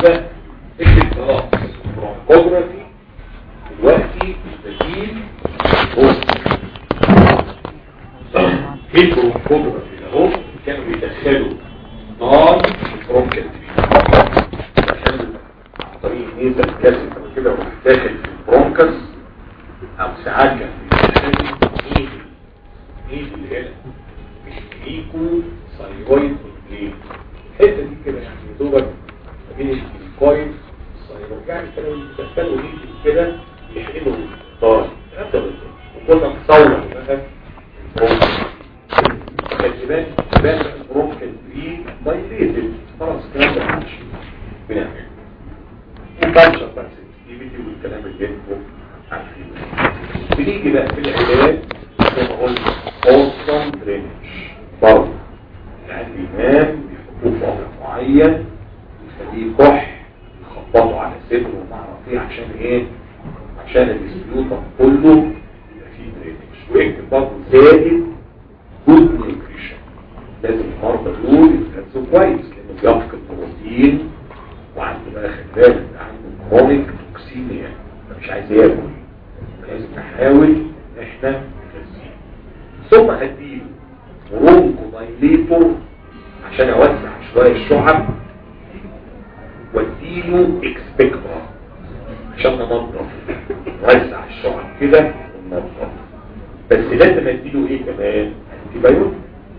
بقى اكتب خلاص برونكوجرافي دلوقتي البديل هو ايه البرونكوجرافي ده هو كانوا بيدخلوا نار برونكال عشان عن طريق نيزل كاسف كده وراح داخل في البرونكس او ساعات كان بيدخل نيزل نيزل هنا مش كليكو ثايرويد بلين الحته دي كده يعني يا دوبك ما بين الكويل الثايرويد يعني كانوا بيدخلوا نيزل كده يحقنوا طار وكنا نصور بقى البرونكس كان بان البرونكال برين دايليتد خلاص الكلام ده مش بنعمله وكالتشر بقى سنسيتيفيتي والكلام اللي انتم عارفينه بنيجي بقى في العلاج زي ما قلنا اورسون درينج برضه يعني بينام بيحطوه في وضع معين يخليه كح يخبطوا على صدره وما اعرف ايه عشان ايه عشان السبيوتم كله يبقى فيه درينج ويكتب برضه زائد جود نيوتريشن لازم المرضى دول يتغذوا كويس لانه بيفقد بروتين وعنده بقى خلي بالك عنده كرونيك توكسيميا فمش عايز ياكل لازم نحاول ان احنا نغذيه ثم هديله برونكو دايليتور عشان اوسع شويه الشعب واديله اكسبكترا عشان ننظف نوسع الشعب كده وننظف بس لازم اديله ايه كمان انتي بايوتيك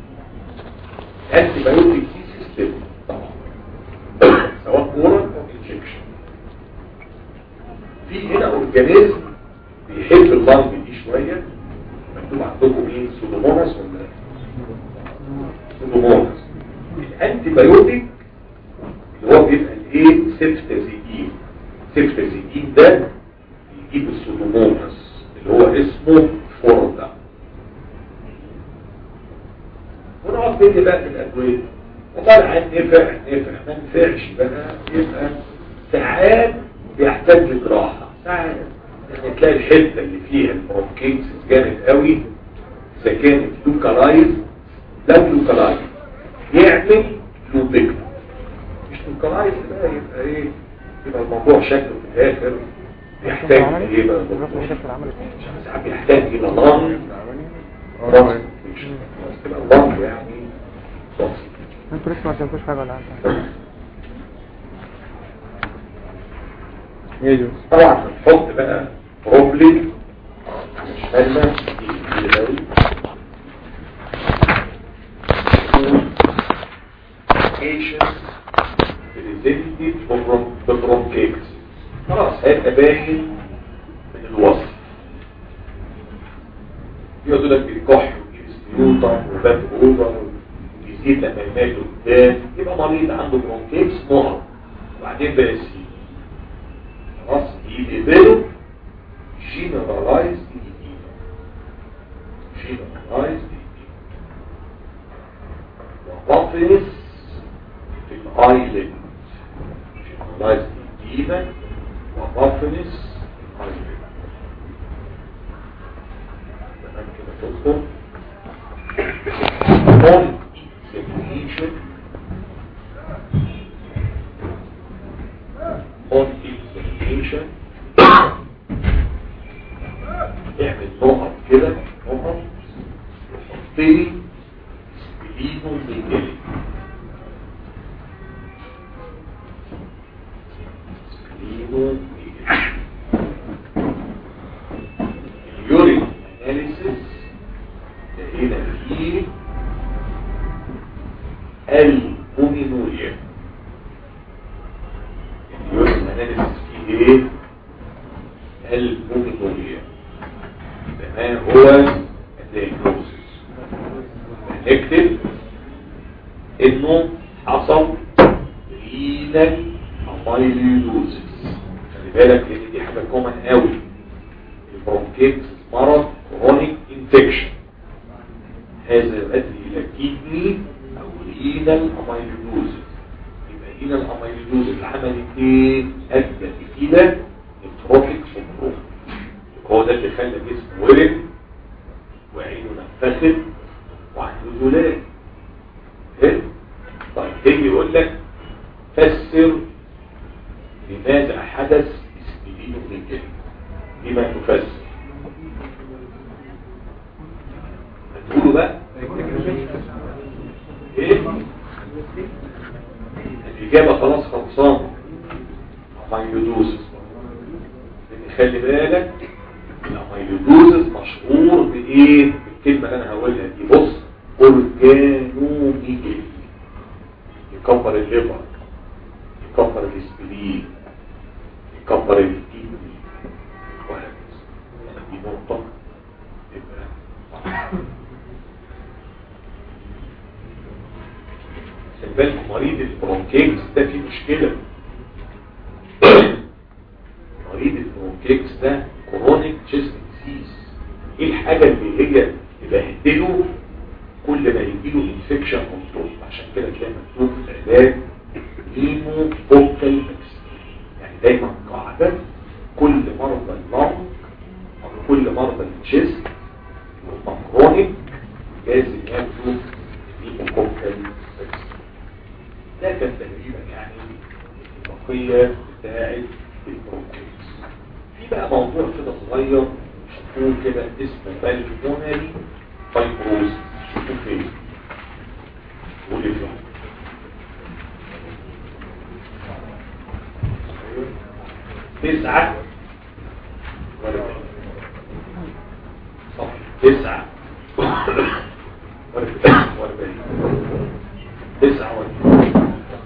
انتي بايوتيك دي سيستم طبعا سواء اورال او انجكشن في هنا اورجانيزم بيحب اللنج دي شويه مكتوب عندكم ايه سودوموناس ولا سودوموناس الانتي بايوتيك اللي هو بيبقى الايه سيفتازيدين سيفتازيدين ده بيجيب السودوموناس اللي هو اسمه فوردا ونقعد نيجي بقى في الادويه وطبعا نفع نفع ما نفعش بقى يبقى ساعات بيحتاج لجراحه ساعات يعني تلاقي الحته اللي فيها البرونكيتس جامد قوي اذا كانت لوكالايز لو لوكالايز يعمل لوبيكتو مش لوكالايز بقى يبقى ايه يبقى الموضوع شكله في الاخر بيحتاج ايه بقى ساعات بيحتاج الى لانج تبقى اللانج يعني انتوا لسه ما سمعتوش حاجه ولا انت ايه طبعا بنحط بقى بروبلي شمالنا دي كتير قوي patients presented ببرونكيتس خلاص هيبقى باين من الوصف يقعدوا لك بيكح ويستيوطا وبات اوفر ويزيد لما يمات قدام يبقى مريض عنده برونكيتس نقط وبعدين بقى يسيب خلاص يقبله generalized edema generalized edema وقفز في الايلد generalized edema وقفز في الايلد تمام كده تذكر on examination on examination اعمل نقط كده نقط وحط لي سبلينو ميجالي سبلينو ميجالي اليورين اناليسيس لقينا فيه البومينوريا اليورين اناليسيس فيه ايه البومينوريا ما هو الدياجنوستس نكتب انه حصل رينال امايلوزيس خلي بالك ان دي حاجه كومن قوي البرونكيتس مرض كرونيك انفكشن هذا يؤدي الى كيدني او رينال امايلوزيس يبقى رينال امايلوزيس عملت ايه ادت الى التروفيك سندروم هو ده اللي خلى جسمه ورم وعينه نفخت وعنده زلال حلو طيب تيجي يقول لك فسر الإجابة خلاص خلصانة أميلودوزس لأن خلي بالك الأميلودوزس مشهور بإيه؟ بالكلمة اللي أنا هقولها دي بص أورجانوميجي يكبر الليفر يكبر الاسبلين يكبر الكيدني وهكذا دي نقطة يبقى صح خلي بالك مريض البرونكيكس ده فيه مشكلة مريض البرونكيكس ده كورونيك تشيست ديزيز ايه الحاجة اللي هي تبهدله كل ما يجيله انفكشن كنترول عشان كده تلاقي مكتوب في العلاج هيمو فوكال يعني دايما قاعدة كل مرضى اللنج او كل مرضى التشيست والمكرونيك لازم ياخدوا هيمو فوكال ده كان تقريبا يعني البقية بتاعت البروكيتس في بقى موضوع كده صغير شوفوه كده اسمه بالمونري فايبروز شوفوه فين قولي فين تسعة واربعين صح تسعة واربعين تسعة واربعين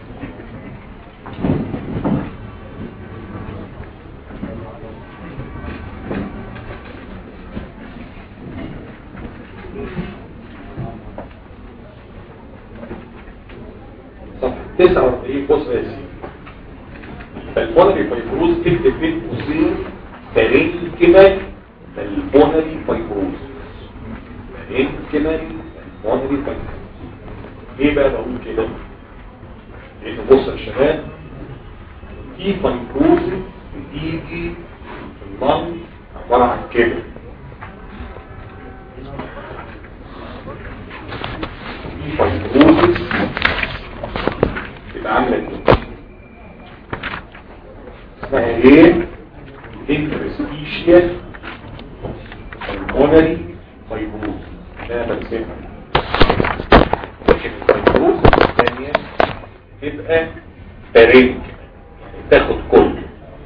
صفحة 49 بص يا سيدي فالمونري فايبروز تكتب بين قوسين فرين كمان المونري فايبروز فرين كمان المونري فايبروز ليه بقى بقول كده؟ لأن بص يا شباب في فايبروز بتيجي في اللنج عبارة عن كده في فايبروز تبقى عاملة كده اسمها ايه انترستيشيال pulmonary فايبروز ده برسمها لكن الفايبروز الثانية تبقى بارين يعني تاخد كل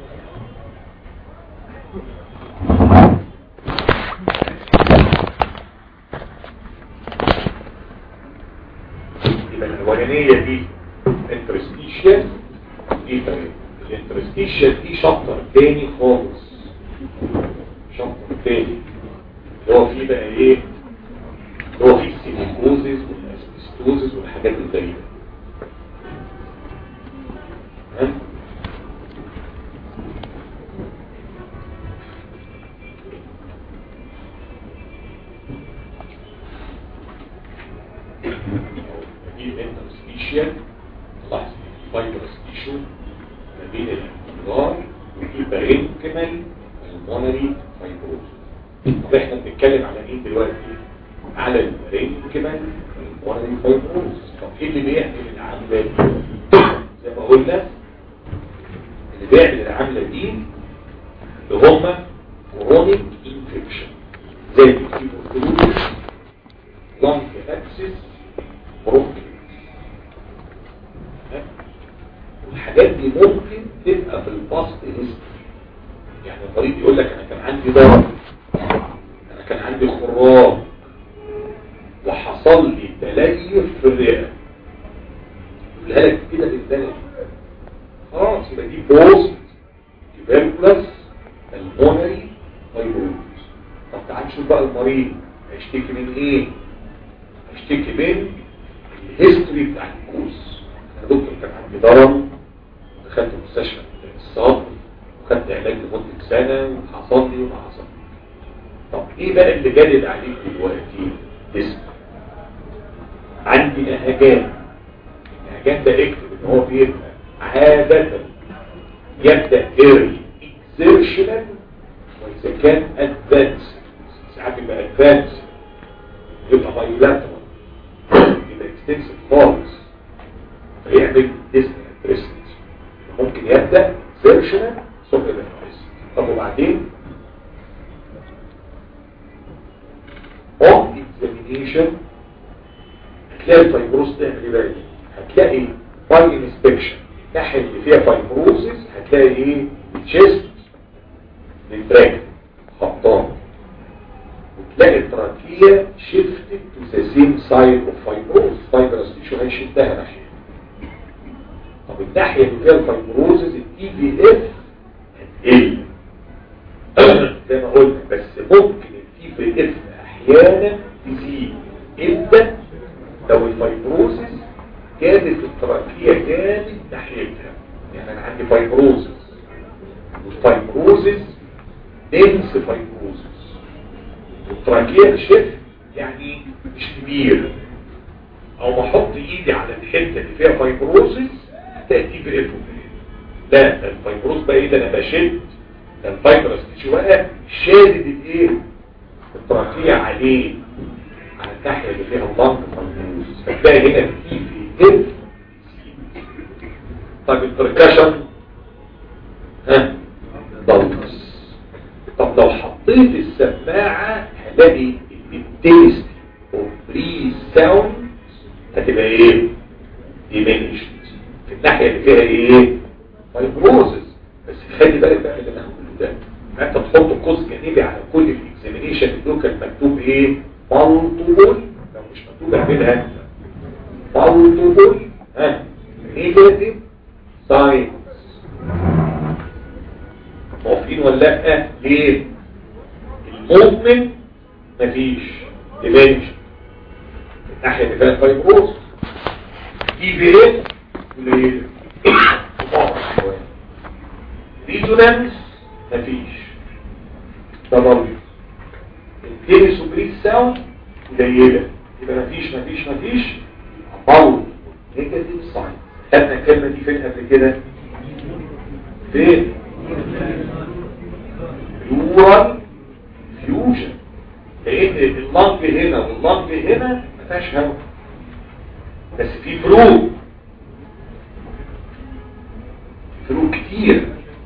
يبقى الاولانية دي انترستيشيال دي بارين الانترستيشيال دي شابتر تاني خالص شابتر تاني اللي هو فيه بقى ايه اللي هو فيه السيليكوزيس والاسبستوزيس والحاجات الغريبة تمام دي الانترستيشيال لاحظ فايبرس تيشو ما بين الانتظار ودي بارينكمال المونري فايبروز طب احنا بنتكلم على مين دلوقتي على البارينكمال المونري فايبروز طب ايه اللي بيعمل العمليه دي زي ما قلنا اللي بيعمل العمليه دي اللي هم كرونيك انفكشن زي الكيبوكلوز لونج اكسس برونكيتس والحاجات دي ممكن تبقى في الباست هيستوري يعني المريض يقول لك انا كان عندي ضرر انا كان عندي خراب وحصل لي تليف في الرئه يقولها لك كده بالبلد خلاص يبقى دي بوست تيبركلس المونري فايبروز طب تعال نشوف بقى المريض هيشتكي من ايه هيشتكي من الهيستوري بتاع الكوز انا دكتور كان عندي ضرر دخلت مستشفى الصدر وخدت علاج لمدة سنة وحصل لي وما حصل طب ايه بقى اللي جدد عليك دلوقتي اسمع عندي نهجان النهجان ده اكتب ان هو بيبقى عادة يبدأ ايرلي اكسيرشنال واذا كان ادفانس ساعات يبقى ادفانس يبقى بايلاترال يبقى اكستنسيف خالص فيعمل ديسك ريست ممكن يبدأ سيرشنال ثم يبقى ريست طب وبعدين اون اكزامينيشن هتلاقي الفايبروس تعمل ايه بقى هتلاقي باي انسبكشن الناحيه اللي فيها فايبروزس هتلاقي ايه تشيست للتراك خطان وتلاقي التراكية shifted to the same side of fibrosis fibrous tissue هيشدها ناحية طب الناحية اللي فيها الفايبروزس التي في اف هتقل زي ما قلنا بس ممكن التي في اف احيانا تزيد جدا لو الفايبروزس كانت التراكية كانت ناحيتها يعني انا عندي فايبروزس والفايبروزس دنس فايبروزس والتراكية شف يعني مش كبير او بحط ايدي على الحتة اللي فيها فايبروزس تأتي بإفو لا ده الفايبروز بقى ايه ده انا بشد ده الفايبرس تيجي بقى شادد الايه التراكية عليه على الناحية اللي فيها اللنج فايبروز فتلاقي هنا في في اف طيب البركشن ها ضلمس طب لو حطيت السماعة هلاقي التيست اوف بري ساوند هتبقى ايه diminished في الناحية اللي فيها ايه فايبروزس بس خلي بالك بقى من اللي انا هقوله ده ما انت تحط قوس جانبي على كل الاكزامينيشن اللي كان مكتوب ايه مالتيبل لو مش مكتوب اعملها مالتيبل ها نيجاتيف ساينز موافقين ولا لا ليه المؤمن مفيش ديمنشن الناحيه اللي فيها فايبروز دي في ايه قليله ريزونانس مفيش تضرب التيري سوبريس ساوند قليله يبقى مفيش مفيش مفيش ضل نيجاتيف ساين خدنا الكلمه دي فين قبل كده فين يورال فيوجن لان اللنج هنا واللنج هنا ما فيهاش هواء بس في فلو فلو كتير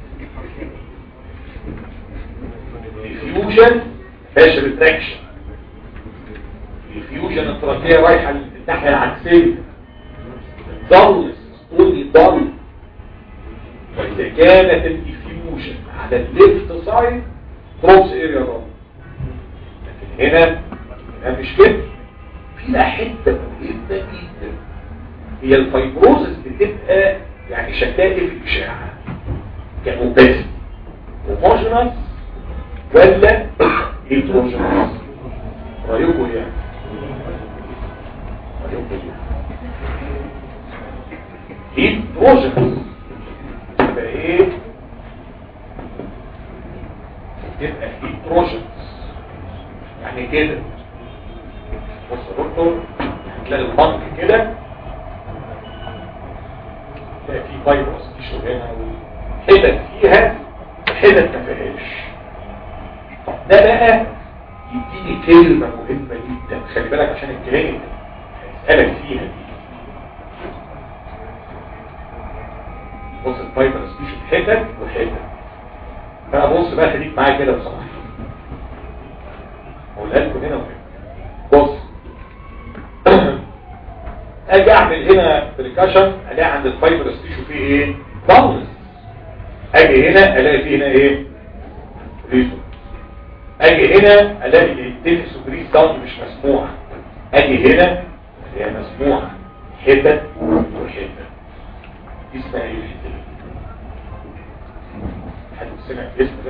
الفيوجن فيهاش ريتراكشن الفيوجن التراكية رايحة للناحية العكسية ضل ستوني ضل وإذا كانت الديفيوجن على الليفت سايد كروس اريا ضل لكن هنا هنا مش كده في بقى حته مهمه جدا هي الفايبروزس بتبقى يعني شكلها ايه في الاشعه كموباسي هوموجينس ولا هيتروجينس رايكم يعني رايكم ايه هيتروجينس يبقى ايه تبقى هيتروجينس يعني كده بص يا دكتور هتلاقي البنك كده تلاقي فيه فيروس تيشو هنا وحتت فيها وحتت ما فيهاش طب ده بقى يديني كلمة مهمة جدا خلي بالك عشان الكلام هيسألك فيها دي بص الفيروس تيشو حتت وحتت بقى بص بقى خليك معايا كده بصراحة اقولها لكم هنا وهنا بص اجي اعمل هنا بريكاشن الاقي عند الفايبرس تيشو فيه ايه بالانس اجي هنا الاقي فيه هنا ايه ريزو اجي هنا الاقي التنس بريس داون مش مسموعه اجي هنا هي مسموعه حتت وحتت دي اسمها ايه الحته دي حد سمع الاسم ده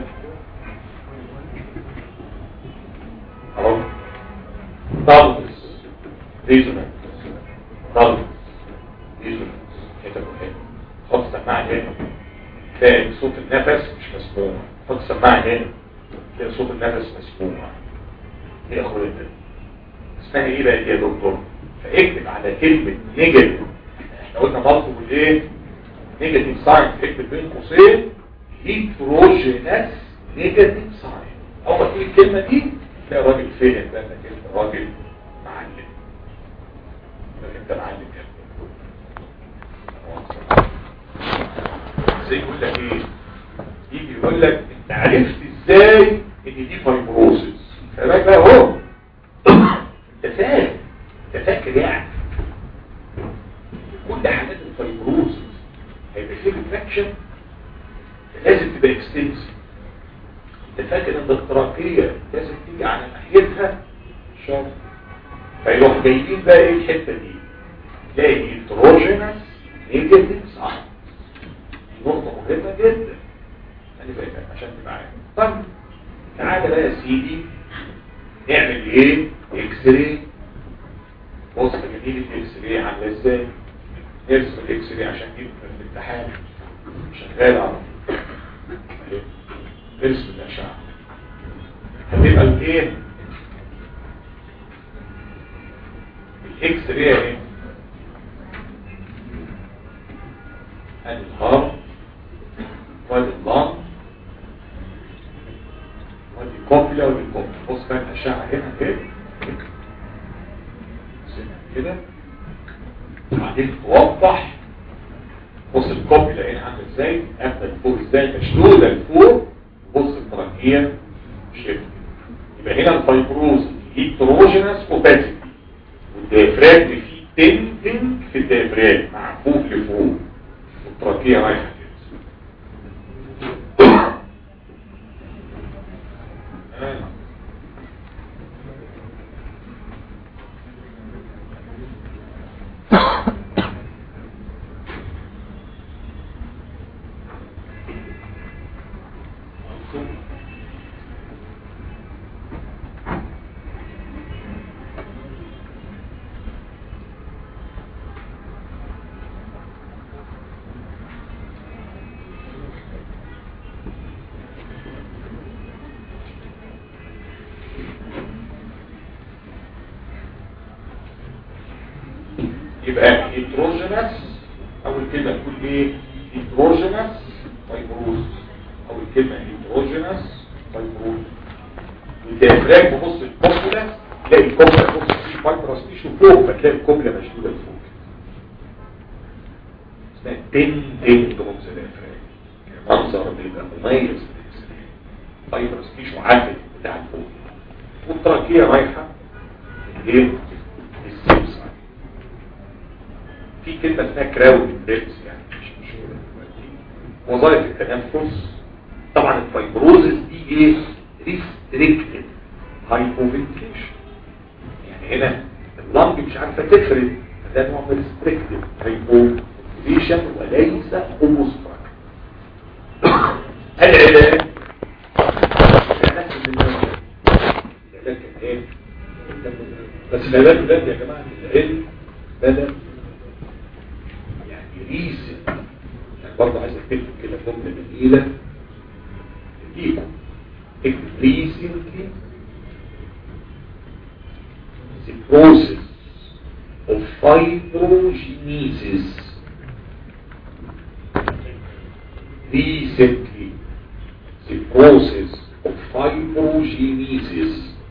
اهو ضغط ريزونانس ضغط ريزونانس حتة مهمة حط سماعة هنا تلاقي صوت النفس مش مسموع حط سماعة هنا تلاقي صوت النفس مسموع ايه يا اخويا ده اسمها ايه بقى دي يا دكتور فاكتب على كلمة نيجاتيف احنا قلنا مالتيبل ايه نيجاتيف ساين اكتب بين قوسين هيتروجينس نيجاتيف ساين اول ما تيجي الكلمة دي تلاقي راجل فهم بقى انك انت راجل معلم انك انت معلم يا زي يقول لك ايه يجي يقول لك انت عرفت ازاي ان دي فايبروسيس فبقى بقى اهو انت فاهم انت فاكر يعني كل حالات الفايبروسيس هيبقى فيه ريتراكشن لازم تبقى اكستنسيف انت فاكر ان التراكية لازم تيجي على ناحيتها شرط فيروح جايبين بقى ايه الحته دي تلاقي التروجينس نيجاتيف صح نقطه مهمه جدا خلي بالك عشان تبقى عارف طب تعالى بقى يا سيدي نعمل ايه اكس راي بص جميل الاكس راي عامله ازاي نرسم الاكس راي عشان دي في الامتحان شغال على طول نرسم الاشعه هتبقى الايه الاكس راي اهي ادي الهارت وادي اللام وادي كوبيا وادي كوبيا بص بقى الاشعه هنا كده كده وبعدين توضح بص الكوبيا هنا عامله ازاي ابدا فوق ازاي مشدوده لفوق بص التراكيه شيفت يبقى هنا الفايبروز هيتروجينس اوباسيتي والديافراجم فيه تندنج في الديافراجم معفوف لفوق والتراكيه رايحه كده آه. يبقى هيتروجينس اول كلمه تقول ايه هيتروجينس فايبروز اول كلمه هيتروجينس فايبروز والديافراجم بص الكوبولا تلاقي الكوبولا بص في فايبرس تيشو فوق فتلاقي الكوبولا مشدوده لفوق اسمها تندنج بروز الديافراجم منظر بيبقى مميز فايبرس تيشو عدد بتاع الفوق والتراكيه رايحه ايه السيبس في كلمة اسمها كراود بريبس يعني مش مشهورة دلوقتي وظائف التنفس طبعا الفايبروزس دي ايه ريستريكتد هايبوفنتيشن يعني هنا اللنج مش عارفة تفرد ده نوع من ريستريكتد هايبوفنتيشن وليس اوبستراك العلاج العلاج العلاج كان ايه بس العلاج ده يا جماعة العلم بدأ ريسن يعني برضه عايز اكتب كده جمله جميله ليكم اكتب recently the process of fibrogenesis recently the process of fibrogenesis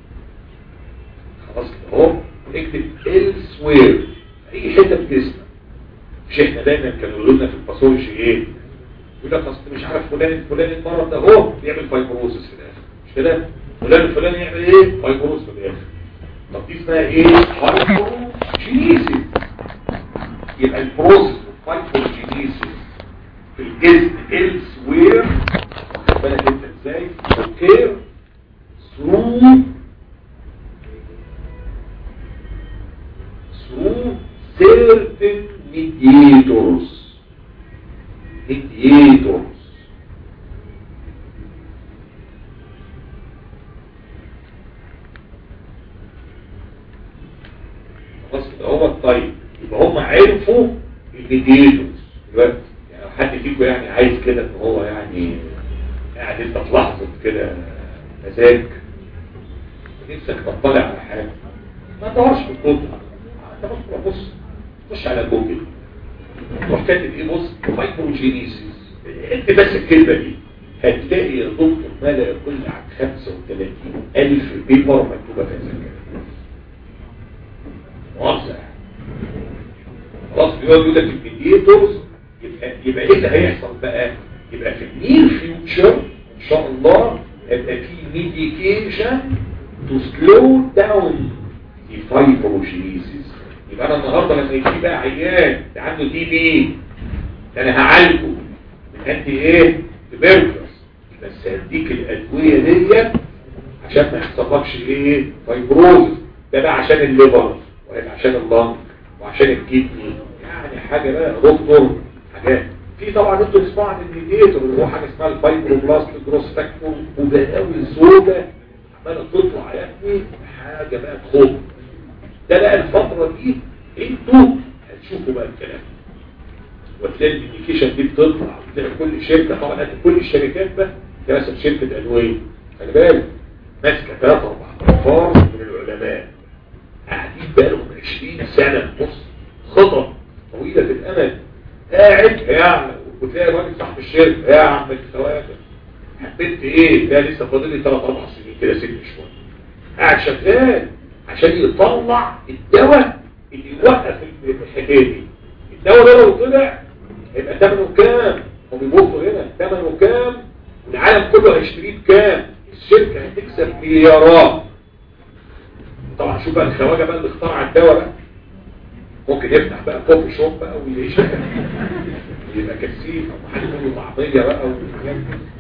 خلاص كده اهو اكتب elsewhere اي حته في جسمك مش احنا دايما كانوا يقولوا لنا في الباثولوجي ايه يقول لك اصل مش عارف فلان الفلاني المرض ده هو بيعمل فايبروزس في الاخر مش كده فلان الفلاني يعمل ايه فايبروز في الاخر طب دي اسمها ايه فايبروجينيسيس يبقى البروسيس فايبروجينيسيس في الجسم else where واخد بالك انت ازاي اوكي through through certain mediators mediators خلاص كده هو الطيب يبقى هم عرفوا الميديتورز دلوقتي يعني لو حد فيكم يعني عايز كده ان هو يعني قاعد انت في لحظه كده مزاج نفسك تطلع على حاجه ما تدورش في الكتب انت بص بص خش على جوجل تروح كاتب ايه بص فايبروجينيسيس انت بس الكلمه دي هتلاقي يا دكتور ما لا يقل عن 35 الف بيبر مكتوبه في هذا موزع خلاص بيقعد يقول لك الميديتورز يبقى يبقى ايه اللي هيحصل بقى يبقى في النير فيوتشر ان شاء الله هيبقى في ميديكيشن تو سلو داون الفايبروجينيسيس يبقى انا النهارده لما يجي بقى عيان عنده دي بي ده انا هعالجه من انتي ايه تبركلس بس هديك الادويه ديت عشان ما يحصلكش ايه فايبروز ده بقى عشان الليفر ولا عشان اللنج وعشان الكدني يعني حاجه بقى دكتور حاجات في طبعا انتوا تسمعوا عن الميديتور اللي هو حاجه اسمها الفايبروبلاست جروس فاكتور وبلاوي سودا عماله تطلع يا ابني حاجه بقى تخوف ده بقى الفتره دي انتوا هتشوفوا بقى الكلام وتلاقي الابلكيشن دي بتطلع وتلاقي كل شركه طبعا هات كل الشركات بقى يعني مثلا شركه ادويه خلي بالك ماسكه ثلاث اربع انفار من العلماء قاعدين بقى لهم 20 سنه بص خطط طويله الامد قاعد يعني وتلاقي الراجل صاحب الشركه يا عم الخواجه حبيت ايه ده لسه فاضل لي ثلاث اربع سنين كده ست شويه قاعد شغال عشان يطلع الدواء اللي يوقف الحكايه دي الدواء ده لو طلع هيبقى ثمنه كام هم بيبصوا هنا ثمنه كام والعالم كله هيشتريه بكام الشركه هتكسب مليارات طبعا شوف بقى الخواجه بقى اللي اخترع الدواء بقى ممكن يفتح بقى كوفي شوب بقى ويعيش يبقى كسيف او محل كله طعميه بقى وحاجات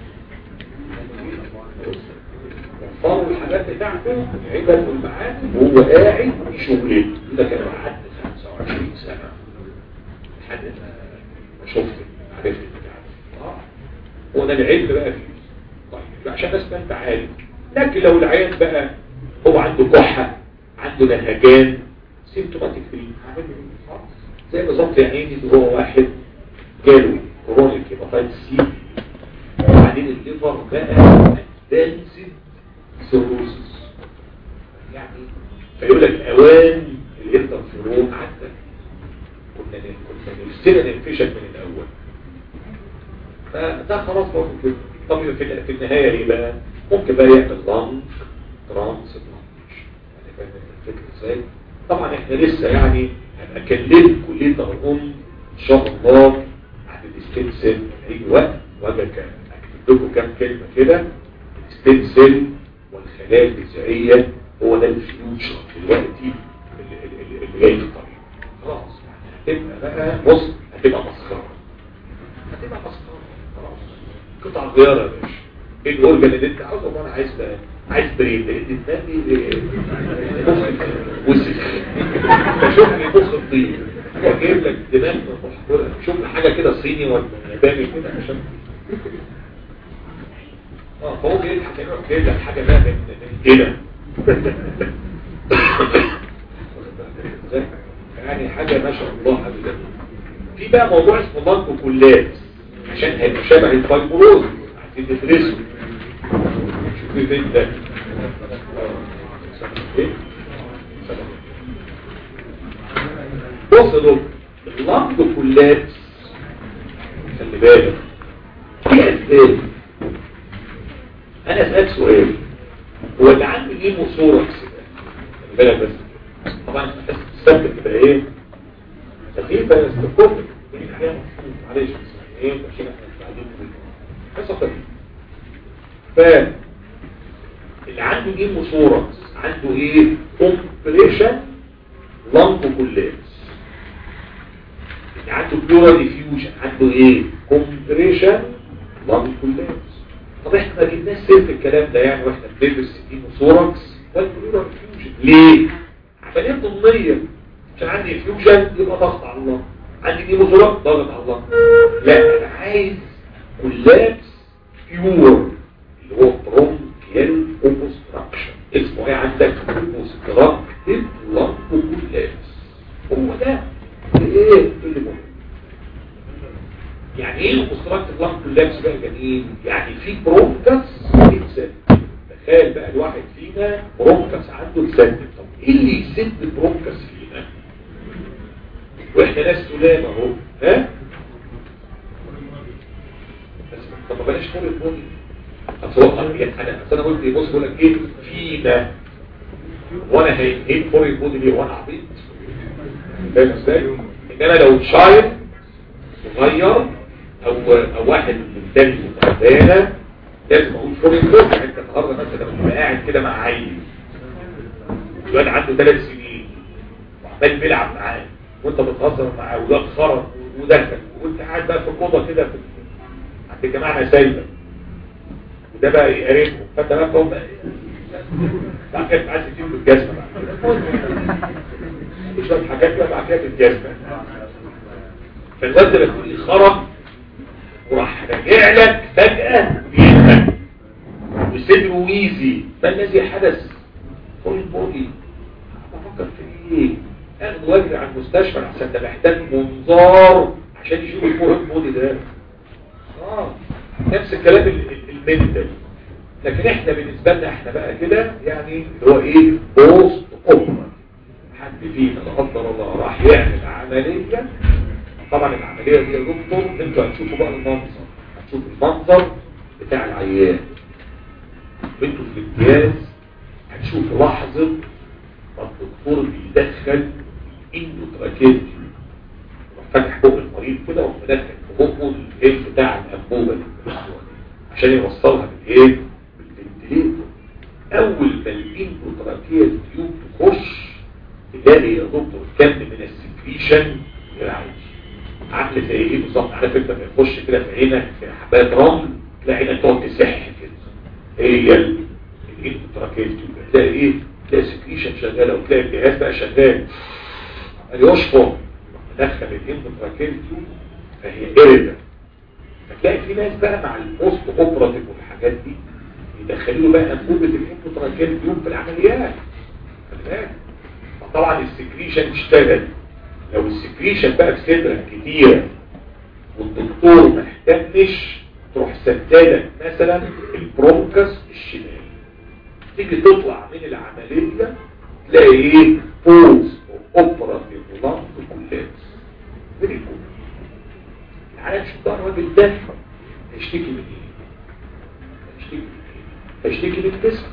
وفروا الحاجات بتاعته العبد والمعاد وهو قاعد في شغلته ده كان قعدت 25 سنه لحد ما شفت عرفت بتاعته اه هو ده العلم بقى فيه طيب عشان بس ما انت عارف لكن لو العيان بقى هو عنده كحه عنده نهجان سيمتوماتيك فري هعمل له خلاص زي بالظبط يا عيني اللي هو واحد جاله كرونيك هيباتايتس سي وبعدين الليفر بقى ادفانسد سيروسس يعني فيقول لك اوان الانترفيرون عدى كنا كنا نفسنا ننفشل من الاول فده خلاص برضه كده طب في في النهايه ايه بقى ممكن بقى يعمل لانج ترانس يعني فاهم الفكره ازاي طبعا احنا لسه يعني هبقى اكلمكم ليه ترقم ان شاء الله عن الستيم سيل هيجي وقت واجي اكتب لكم كام كلمه كده الستيم سيل والخلايا الجذعيه هو ده الفيوتشر دلوقتي اللي, اللي, اللي جاي في الطريق خلاص يعني هتبقى بقى بص هتبقى مسخره هتبقى مسخره خلاص قطع غيار يا باشا ايه الاورجن اللي انت عاوزه وانا عايز بقى عايز بريد لان دماغي وسخ فشوف لي مخ الطين واجيب لك دماغ محفوره شوف لي حاجه كده صيني ولا ياباني كده عشان اه فهو بيضحك يعني جايب لك حاجه بقى من من هنا يعني حاجه ما شاء الله حاجه جميله في بقى موضوع اسمه مالكو كلات عشان هيبقى شبه الفايبروز عايزين تدرسه شوفي فين ده بص دول اللمض كلات خلي بالك في اسباب انا اسالك سؤال هو اللي عنده هيموثوركس خلي بالك بس طبعا السبب تبقى ايه خفيفه استفوق معلش ايه عشان احنا قاعدين بس خفيف ف اللي عنده ايه مصورة عنده ايه كومبريشن لانكو كولابس اللي عنده بلورا ديفيوجن عنده ايه كومبريشن لانكو كولابس طب احنا ما جبناش سير في الكلام ده يعني واحنا بندرس دي مصوركس والبلورا ديفيوجن ليه عمليه ضمنيه عشان عندي فيوجن يبقى ضغط على الله عندي دي مصورة ضغط على الله لا انا عايز كولابس بيور اللي هو برونكيال اوبستراكشن اسمه ايه عندك اوبستراكتيف لانكوكولابس هو ده ايه اللي مهم يعني ايه اوبستراكتيف لانكوكولابس بقى جميل يعني في برونكس يتسد تخيل بقى الواحد فينا برونكس عنده يسد طب ايه اللي يسد برونكس فينا واحنا ناس سلام اهو ها بس طب بلاش فول البني اصل يعني انا انا قلت بص بقول لك ايه فينا وانا هينهي فول البني ليه وانا عبيط فاهم ازاي انما لو شايب صغير او او واحد من تاني تعبانه لازم اقول فول البني انت النهارده مثلا لما قاعد كده مع عيل الواد عنده ثلاث سنين وعمال بيلعب معاه وانت بتهزر معاه وده خرج ودخل وانت قاعد بقى في الاوضه كده في عند جماعه سايبه وده بقى يقربهم فانت بقى تقوم بقى بعد كده عايز تجيب الجزمه بقى شويه حاجات بقى بعد كده بالجزمه فالواد ده بتقول لي خرج وراح راجع لك فجاه بيتك وصدره ويزي فالذي حدث فول بودي بفكر في ايه اخد واجري على المستشفى عشان ده محتاج منظار عشان يشوف الفول بودي ده اه نفس الكلام ال- ال- المنتال لكن احنا بالنسبه لنا احنا بقى كده يعني اللي هو ايه بوست اوبرا حد فينا لا قدر الله راح يعمل عمليه طبعا العمليه دي يا دكتور انتوا هتشوفوا بقى المنظر هتشوفوا المنظر بتاع العيان انتوا في الامتياز هتشوفوا لحظه ما الدكتور بيدخل اندوتراكيتي يروح فاتح بق المريض كده ويروح مدخل في بقه الايه بتاع الانبوبه دي عشان يوصلها بالايه؟ بالفنتليتور اول ما الاندوتراكيه تيوب تخش تلاقي يا دكتور كم من السكريشن العيش عامل زي ايه بالظبط عارف انت لما يخش كده في عينك في حبايه رمل تلاقي عينك تقعد تسح كده هي الاندوتراكيه تيوب تلاقي ايه؟ تلاقي سكريشن شغاله وتلاقي الجهاز بقى شغال عمال يشفط مدخل الاندوتراكيه تيوب فهي ارده فتلاقي في ناس بقى مع البوست اوبراتيف والحاجات دي يدخلوا بقى انبوبه الاندوتراكيه تيوب في العمليات خلي بالك طبعا السكريشن اشتغل لو السكريشن بقى في صدرك كتيرة والدكتور ما اهتمش تروح سدالك مثلا البرونكس الشمال تيجي تطلع من العملية تلاقي ايه بوز اوبراتيف لانج كولابس فيري كول العالم شو ده الراجل ده هيشتكي من ايه؟ هيشتكي من ايه؟ هيشتكي من الجسم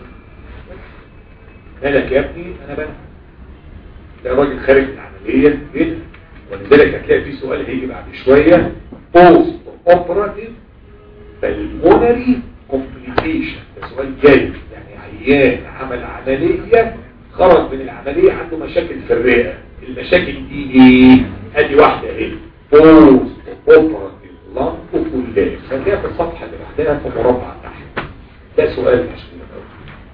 مالك يا ابني انا بنى ده راجل خارج من العملية كده ولذلك هتلاقي في سؤال هيجي بعد شوية post operative pulmonary complication ده سؤال جاي يعني عيان عمل عملية خرج من العملية عنده مشاكل في الرئة المشاكل دي ايه؟ ادي واحدة اهي post operative lung collapse هتلاقيها في الصفحة اللي بعدها في مربع تحت ده سؤال مشهور قوي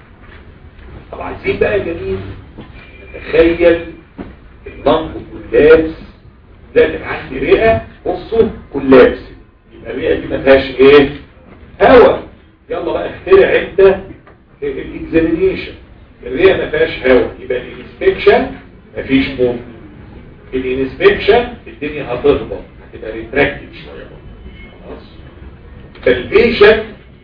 طب عايزين بقى جميل نتخيل اللنج كولابس ده كان عندي رئه بصوا كولابس يبقى الرئه دي ما فيهاش ايه هواء يلا بقى اخترع انت الاكزامينيشن الرئه ما فيهاش هواء يبقى الانسبكشن ما فيش موت الانسبكشن الدنيا هتهبط هتبقى ريتراكتد شويه خلاص فالبيشن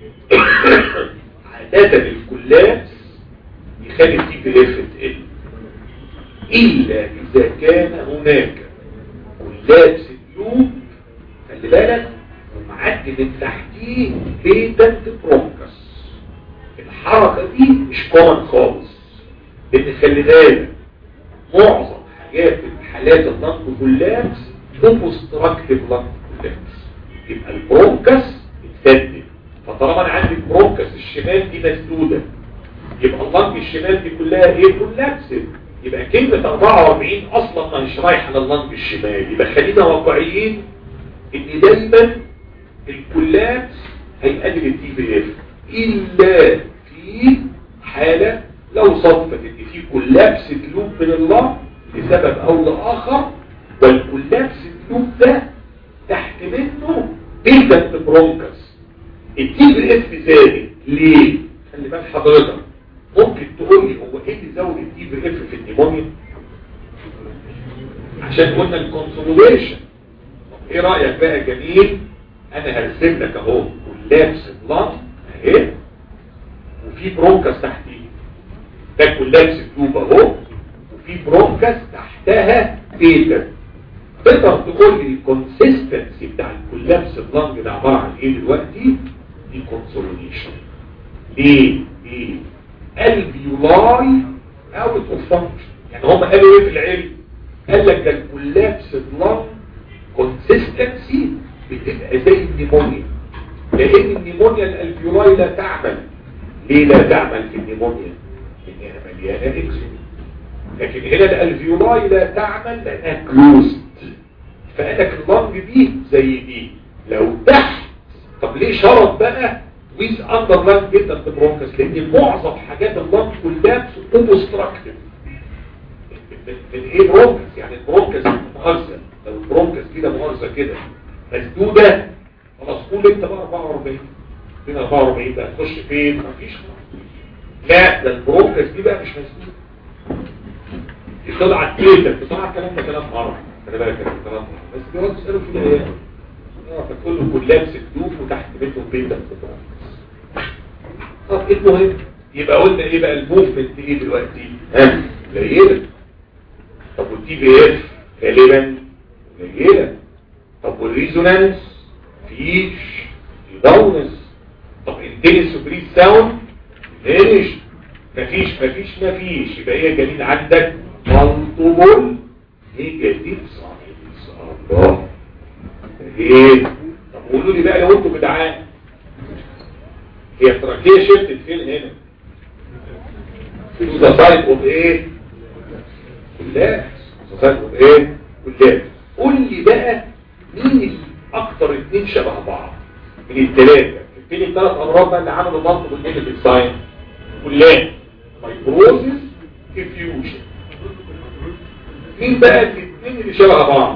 عاده الكولابس يخلي التي بي اف تقل إلا إذا كان هناك كلابس اللوب خلي بالك ومعدي من تحتيه بيتنت برونكس الحركة دي مش كومن خالص لأن خلي بالك معظم حاجات الحالات اللنج كلابس اوبستراكتيف لنج كلابس يبقى البرونكس اتسدد فطالما انا عندي البرونكس الشمال دي مسدوده يبقى اللنج الشمال دي كلها ايه كلابسد يبقى كلمة 44 اصلا ما مش رايحة لللنج الشمال يبقى خلينا واقعيين ان دايما الكلابس هيقلل التي بي اف الا في حالة لو صدفت ان في كلابس لوب من اللنج لسبب او لاخر والكلابس لوب ده تحت منه بيتا برونكس التي بي اف زادت ليه؟ خلي بال حضرتك ممكن تقول لي هو ايه اللي زود الدي بي اف في النيمونيا عشان قلنا الكونسوليشن ايه رايك بقى جميل انا هرسم لك اهو كلابس بلان اهي وفي برونكس تحتيه ده كلابس تيوب اهو وفي برونكس تحتها بيتا تقدر تقول لي الكونسيستنسي بتاع الكولابس بلانج ده عباره عن ايه دلوقتي دي كونسوليشن ليه ليه الفيولاي اوت اوف فانكشن يعني هم قالوا ايه في العلم قال لك ده الكولابس بلان كونسيستنسي بتبقى زي النيمونيا لان النيمونيا الالفيولاي لا تعمل ليه لا تعمل في النيمونيا لانها مليانه اكسجين لكن هنا الالفيولاي لا تعمل لانها كلوزد فقال لك اللنج دي زي دي لو تحت طب ليه شرط بقى ويز اندر لاين جدا في برونكس لان معظم حاجات اللنج كلها اوبستراكتيف من من ايه برونكس يعني البرونكس مؤذى لو البرونكس كده مؤذى كده مسدوده خلاص قول انت بقى 44 فين 44 بقى تخش فين مفيش خلاص لا ده البرونكس دي بقى مش مسدوده دي طلعت كده بصراحه الكلام ده كلام عربي خلي بالك كلام كلام عربي بس بيقعدوا يسالوا في الايام اه فتقول له كلاب سدوف وتحت بيتهم بيتا طب ايه المهم يبقى قلنا ايه بقى الموفمنت ايه دلوقتي ها قليله طب والتي بي اف غالبا قليله طب والريزونانس فيش في داونس طب انتنس وبريد ساوند مفيش مفيش مفيش مفيش يبقى هي جميل عندك مالتوبل نيجاتيف ساينس الله ايه طب قولوا لي بقى لو انتوا جدعان هي التراكيه شفتت فين هنا في ذا سايد اوف ايه كلها ذا سايد اوف ايه كلها قول لي بقى مين اكتر اتنين شبه بعض من الثلاثه فين الثلاث امراض بقى اللي عملوا منطق النيجاتيف ساين كلها فايبروزيس افيوجن مين بقى الاثنين اللي شبه بعض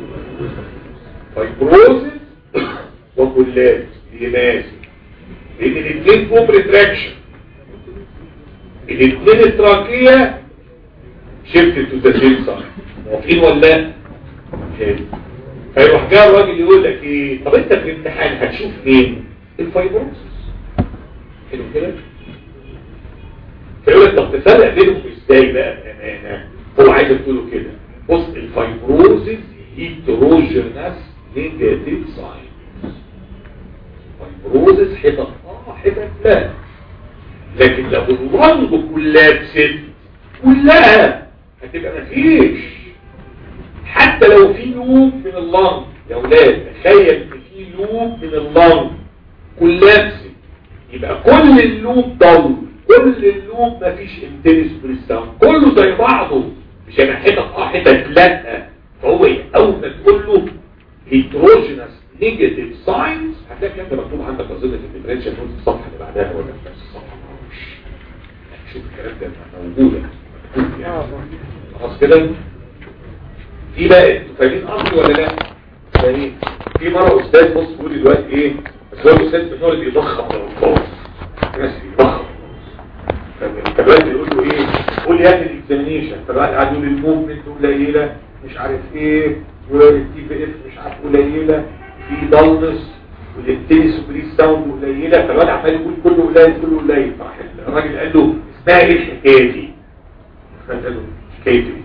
فايبروزيس وكلات لماسي لان الاثنين فوق ريتراكشن الاثنين التراكية شفت تو ذا سيم ساين موافقين ولا حلو فيروح جاي الراجل يقول لك ايه طب انت في الامتحان هتشوف مين الفايبروزيس حلو كده فيقول لك طب تفرق بينهم ازاي بقى بامانه هو عايز تقوله كده بص الفايبروزيس هيتروجينس نيجاتيف ساين فايبروزيس حتت اه حتت لا لكن لو اللنج كلها بست كلها هتبقى مفيش حتى لو في لوب من اللنج يا ولاد تخيل ان في لوب من اللنج كلها بست يبقى كل اللوب ضل كل اللوب مفيش انتنس بريستان كله زي بعضه مش هيبقى حتت اه حتت لا فهو اول ما تقول له هيتروجينس نيجاتيف ساينز هتلاقي الكلام ده مكتوب عندك اظن في الديفرنشال نوت في الصفحه اللي بعدها ولا في نفس الصفحه معرفش شوف الكلام ده موجوده مكتوب يعني خلاص كده في بقى انتوا فاهمين قصدي ولا لا؟ فاهمين في مره استاذ بص بيقول لي دلوقتي ايه بس هو الاستاذ بتوع اللي بيضخم الالفاظ الناس بيضخم فالوقت يقول له ايه قول لي هات الاكزامينيشن فالوقت قاعد يقول الموفمنت قليله مش عارف ايه والتي بي اف مش عارف قليله في ضلمس والتنس وبريس ساوند قليله فالوقت عمال يقول كله قليل كله قليل راح الراجل قال له اسمها ايه الحكايه دي؟ قال له حكايه دي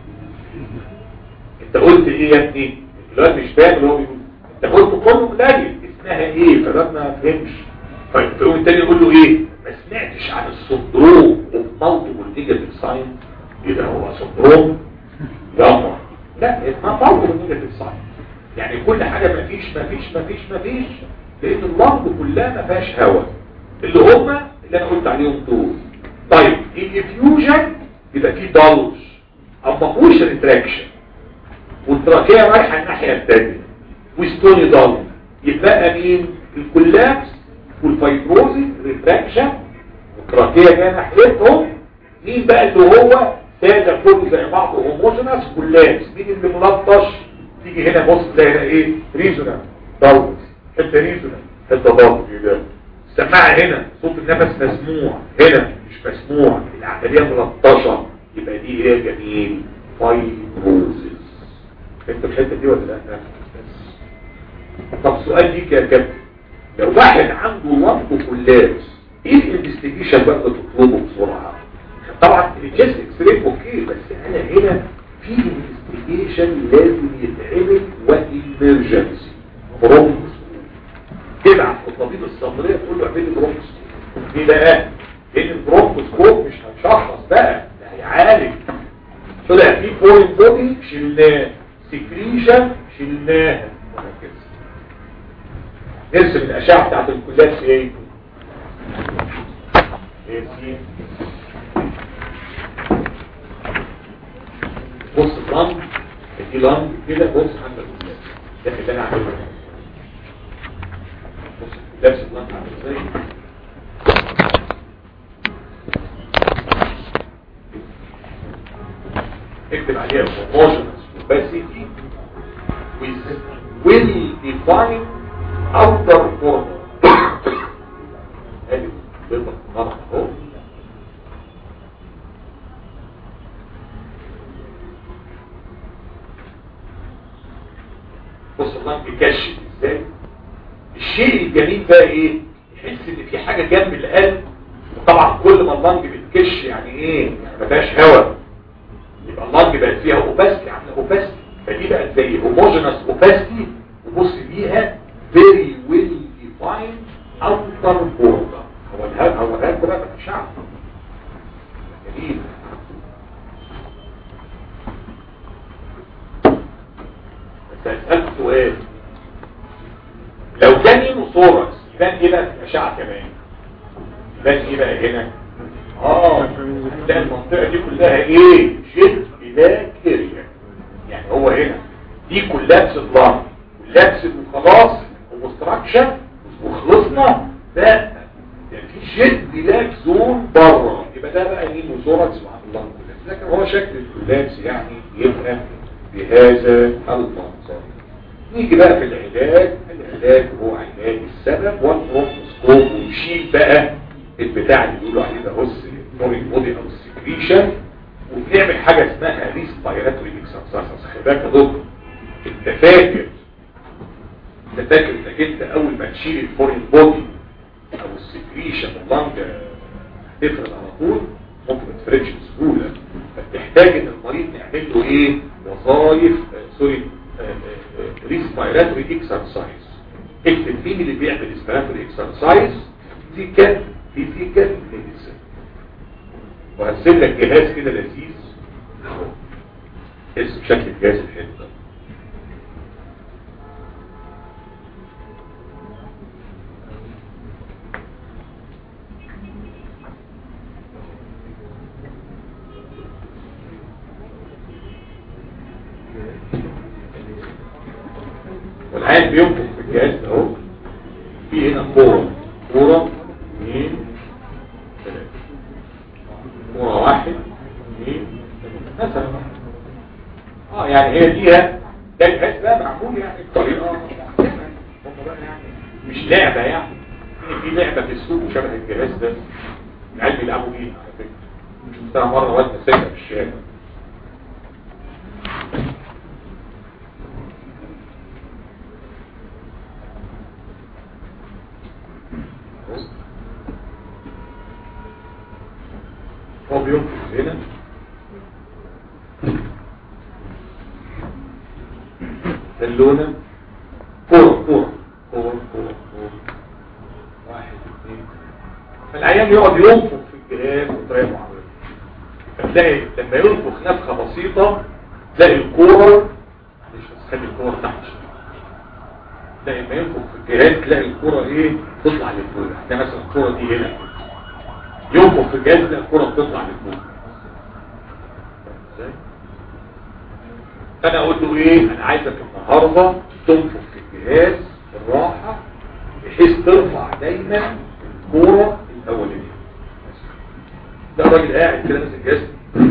انت قلت ايه يا ابني؟ دلوقتي مش فاهم اللي هو بيقول انت قلت كله قليل اسمها ايه؟ فالوقت ما فهمش طيب فيقوم التاني يقول له ايه؟ ما سمعتش عن السندروم اوف مالتيبل نيجاتيف ساين ايه ده هو سندروم يلا لا اسمها مالتيبل نيجاتيف ساين يعني كل حاجه ما فيش ما فيش ما فيش ما فيش لان اللمض كلها ما فيهاش هواء اللي هم اللي انا قلت عليهم دول طيب الافيوجن يبقى فيه ضلج او ما فيهوش ريتراكشن والتراكيه رايحه الناحيه الثانيه وستوني ضل يبقى مين الكولابس والفايبروزيس ريتراكشن والتراكيه جايه ناحيتهم مين بقى اللي هو ساده كله زي بعضه هوموجينس كولابس مين اللي ملطش تيجي هنا بص تلاقي هنا ايه ريزونانس ضلج حته ريزونانس حته ضلج كده السماعه هنا صوت النفس مسموع هنا مش مسموع العمليه ملطشه يبقى دي ايه يا جميل فايبروزيس انت الحته دي ولا لا طب سؤال ليك يا كابتن لو واحد عنده لمب كلاس ايه الانفستيجيشن بقى اللي تطلبه بسرعه طبعا الجيست اكس راي اوكي بس انا هنا في انفستيجيشن لازم يتعمل وامرجنسي برونكس تبعت الطبيب الصدريه تقول له اعمل لي برونكس ليه بقى؟ لان البرونكوسكوب مش هنشخص بقى ده هيعالج طلع في فورين بودي شلناه سكريشن شلناها وهكذا نرسم الاشعه بتاعت الكلات ايه ايه سي بص الضم في لانج كده بص عندك ده اللي انا عامله بص لابس اللانج عامل ازاي اكتب عليها homogeneous opacity with well defined outer border ادي بيضة نار اهو بص الله بيكشف ازاي الشيء الجميل بقى ايه يحس ان في حاجة جنب القلب وطبعا كل ما اللنج بتكش يعني ايه يعني ما فيهاش هواء يبقى اللنج بقت فيها اوباستي عامله اوباستي فدي بقت زي هوموجينس اوباستي وبص بيها فيري ويل ديفايند اوتر بوردر هو الهاب هو الهاب بقى مش عارف جميل بس هسألك سؤال لو كان ينوصوركس يبان ايه بقى في الاشعه كمان يبان ايه بقى هنا اه هتلاقي المنطقه دي كلها ايه شد بلاك اريا يعني هو هنا دي كلابس الضغط كلابس وخلاص ومستراكشن وخلصنا لا ده في شد بلاك زون بره يبقى ده بقى ايه نوصوركس وعن الله لكن هو شكل الكلابس يعني يبقى بهذا المنظر نيجي بقى في العلاج العلاج هو علاج السبب والبروفوسكوب ونشيل بقى البتاع اللي بيقولوا عليه ده هوس الفورين بودي او السكريشن وبنعمل حاجه اسمها ريسبيراتوري اكسرسايز خلي بالك يا دكتور انت فاكر انت فاكر انك انت اول ما تشيل الفورين بودي او السكريشن اللنج هتفرد على طول ممكن ما تفرقش بسهوله فتحتاج ان المريض نعمل له ايه وظائف آه سوري ريسبيراتوري اكسرسايز اكتب مين اللي بيعمل ريسبيراتوري اكسرسايز فيكال فيزيكال ميديسن وهرسم لك جهاز كده لذيذ اهو اسم شكل الجهاز الحلو ده والعين بينفخ في الجهاز ده اهو في هنا كوره كوره اثنين ثلاثه كوره واحد اثنين ثلاثه مثلا اه يعني هي ديها ده الجهاز بقى معمول يعني بطريقه هم بقى يعني مش لعبه يعني في لعبه في السوق شبه الجهاز ده العيال بيلعبوا بيه على فكره شفتها مره واد ماسكها في الشارع هو بينفذ هنا اللونة كورة كورة كورة كورة كورة واحد اثنين فالعيان يقعد ينفخ في الجهاز بطريقة معينة فتلاقي لما ينفخ نفخة بسيطة تلاقي الكورة معلش بس خلي الكورة تحت شوية تلاقي لما ينفخ في الجهاز تلاقي الكورة ايه تطلع لفوق هتلاقي مثلا الكورة دي هنا ينفخ في الجهاز تلاقي الكورة بتطلع لفوق ازاي؟ فانا اقول له ايه انا عايزك النهارده تنفخ في الجهاز بالراحه بحيث ترفع دايما الكوره الاولانيه ده الراجل قاعد كده ماسك الجهاز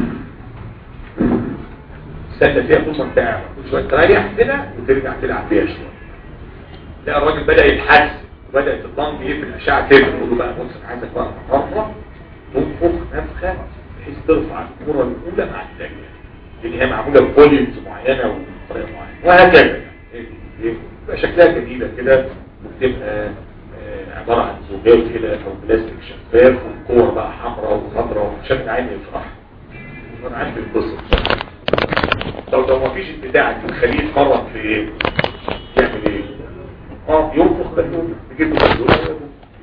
استنى فيها طول ما انت قاعد كل شويه تريح كده وترجع تلعب فيها شويه لا الراجل بدا يتحسن وبدات الضم ايه في الاشعه كده نقول له بقى بص انا عايزك بقى النهارده تنفخ نفخه بحيث ترفع الكوره الاولى مع الثانيه لان هي معموله بفوليومز معينه وبطريقه معينه وهكذا يبقى شكلها جديده كده وبتبقى عباره عن زجاج كده او بلاستيك شفاف والكور بقى حمراء وخضراء وشكل عين يفرح وانا عارف القصه لو لو ما فيش البتاع دي تخليه يتمرن في ايه يعمل ايه اه ينفخ بالون تجيب له بالون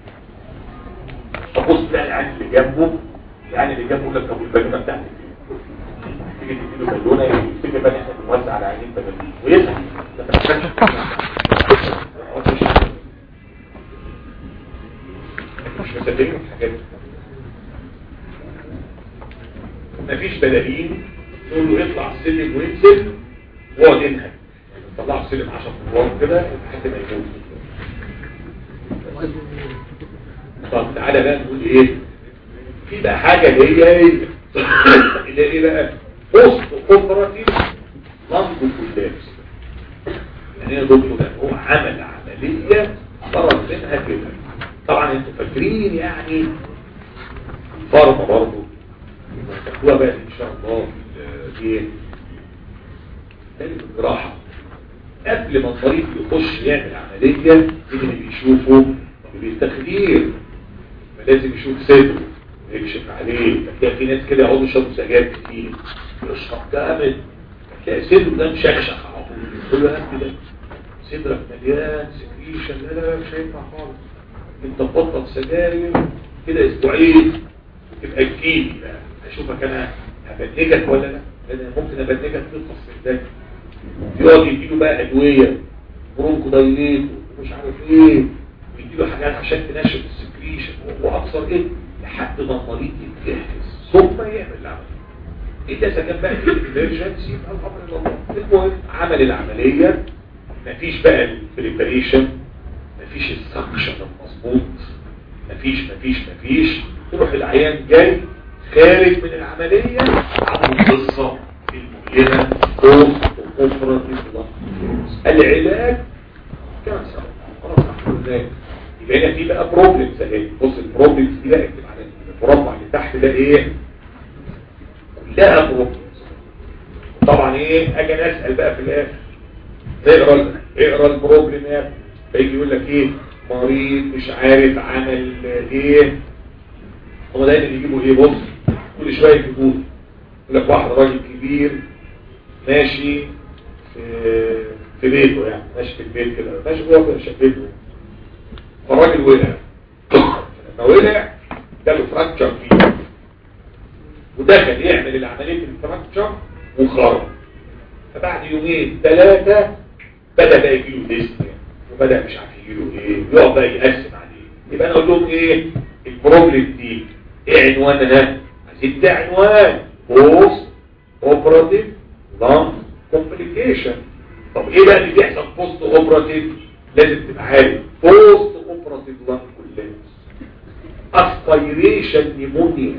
تبص تلاقي العين اللي جنبه العين اللي جنبه يقول لك طب البالونه بتاعتي تيجي تديله بالونه يفتكر بقى احنا بنوزع على عينين بالون ويزعل ده مش مصدقين الحاجات دي مفيش بدليل نقول له يطلع السلم وينزل واقعد ينهج طلعوا سلم 10 مرات كده لحد ما يموت طب تعالى بقى نقول ايه في بقى حاجة اللي هي ايه اللي هي ايه بقى بوست اوبراتيف لانجو كولابس يعني ايه دكتور ده هو عمل عملية ضرب منها كده طبعا انتوا فاكرين يعني الفارما برضه تاخدوها بقى ان شاء الله دي تاني الجراحة قبل ما المريض يخش يعمل عملية اللي بيشوفه بالتخدير فلازم يشوف صدره يكشف عليه هتلاقي في ناس كده يقعدوا يشربوا سجاير كتير يشرب جامد هتلاقي صدره ده مشخشخ على طول تقول له يا ابني ده صدرك مليان سكريشن لا لا مش هينفع خالص انت تبطل سجاير كده اسبوعين وتبقى تجيلي بقى اشوفك انا هبنجك ولا لا انا ممكن ابنجك في التصفيق ده يقعد يديله بقى ادويه برونكو دايليت ومش عارف ايه ويديله حاجات عشان تنشف السكريشن واكثر ايه لحد ما المريض يتجهز ثم يعمل العمليه ايه اذا كان بقى في الامرجنسي الامر الى الله المهم عمل العمليه مفيش بقى البريباريشن مفيش السكشن المظبوط مفيش مفيش مفيش تروح العيان جاي خارج من العملية عمل القصة المؤلمة بوست اوبراتيف العلاج كان سبب خلاص الحمد لله يبقى هنا في بقى بروبلمز اهي بص البروبلمز دي بقى اكتب على المربع اللي تحت ده ايه كلها بروبلمز طبعا ايه اجي اسال بقى في الاخر اقرا اقرا البروبلم يا فيجي يقول لك ايه مريض مش عارف عمل ايه هو دايما يجيبوا ايه بص كل شويه يجيبوا يقول لك واحد راجل كبير ماشي في في بيته يعني ماشي في البيت كده ماشي جوه في شقته فالراجل وقع لما وقع جاله فراكشر فيه ودخل يعمل العمليه الفراكشر وخرج فبعد يومين ثلاثه بدا بقى يجيله ديسنيا وبدا مش عارف يجيله ايه يقعد بقى يقسم عليه يبقى انا اقول لهم ايه البروبلم دي ايه عنوانها عايزين ده عنوان بوست اوبراتيف لانج كومبليكيشن طب ايه بقى اللي بيحصل بوست اوبراتيف لازم تبقى عارف بوست اوبراتيف لانج كولابس اسبيريشن نيمونيا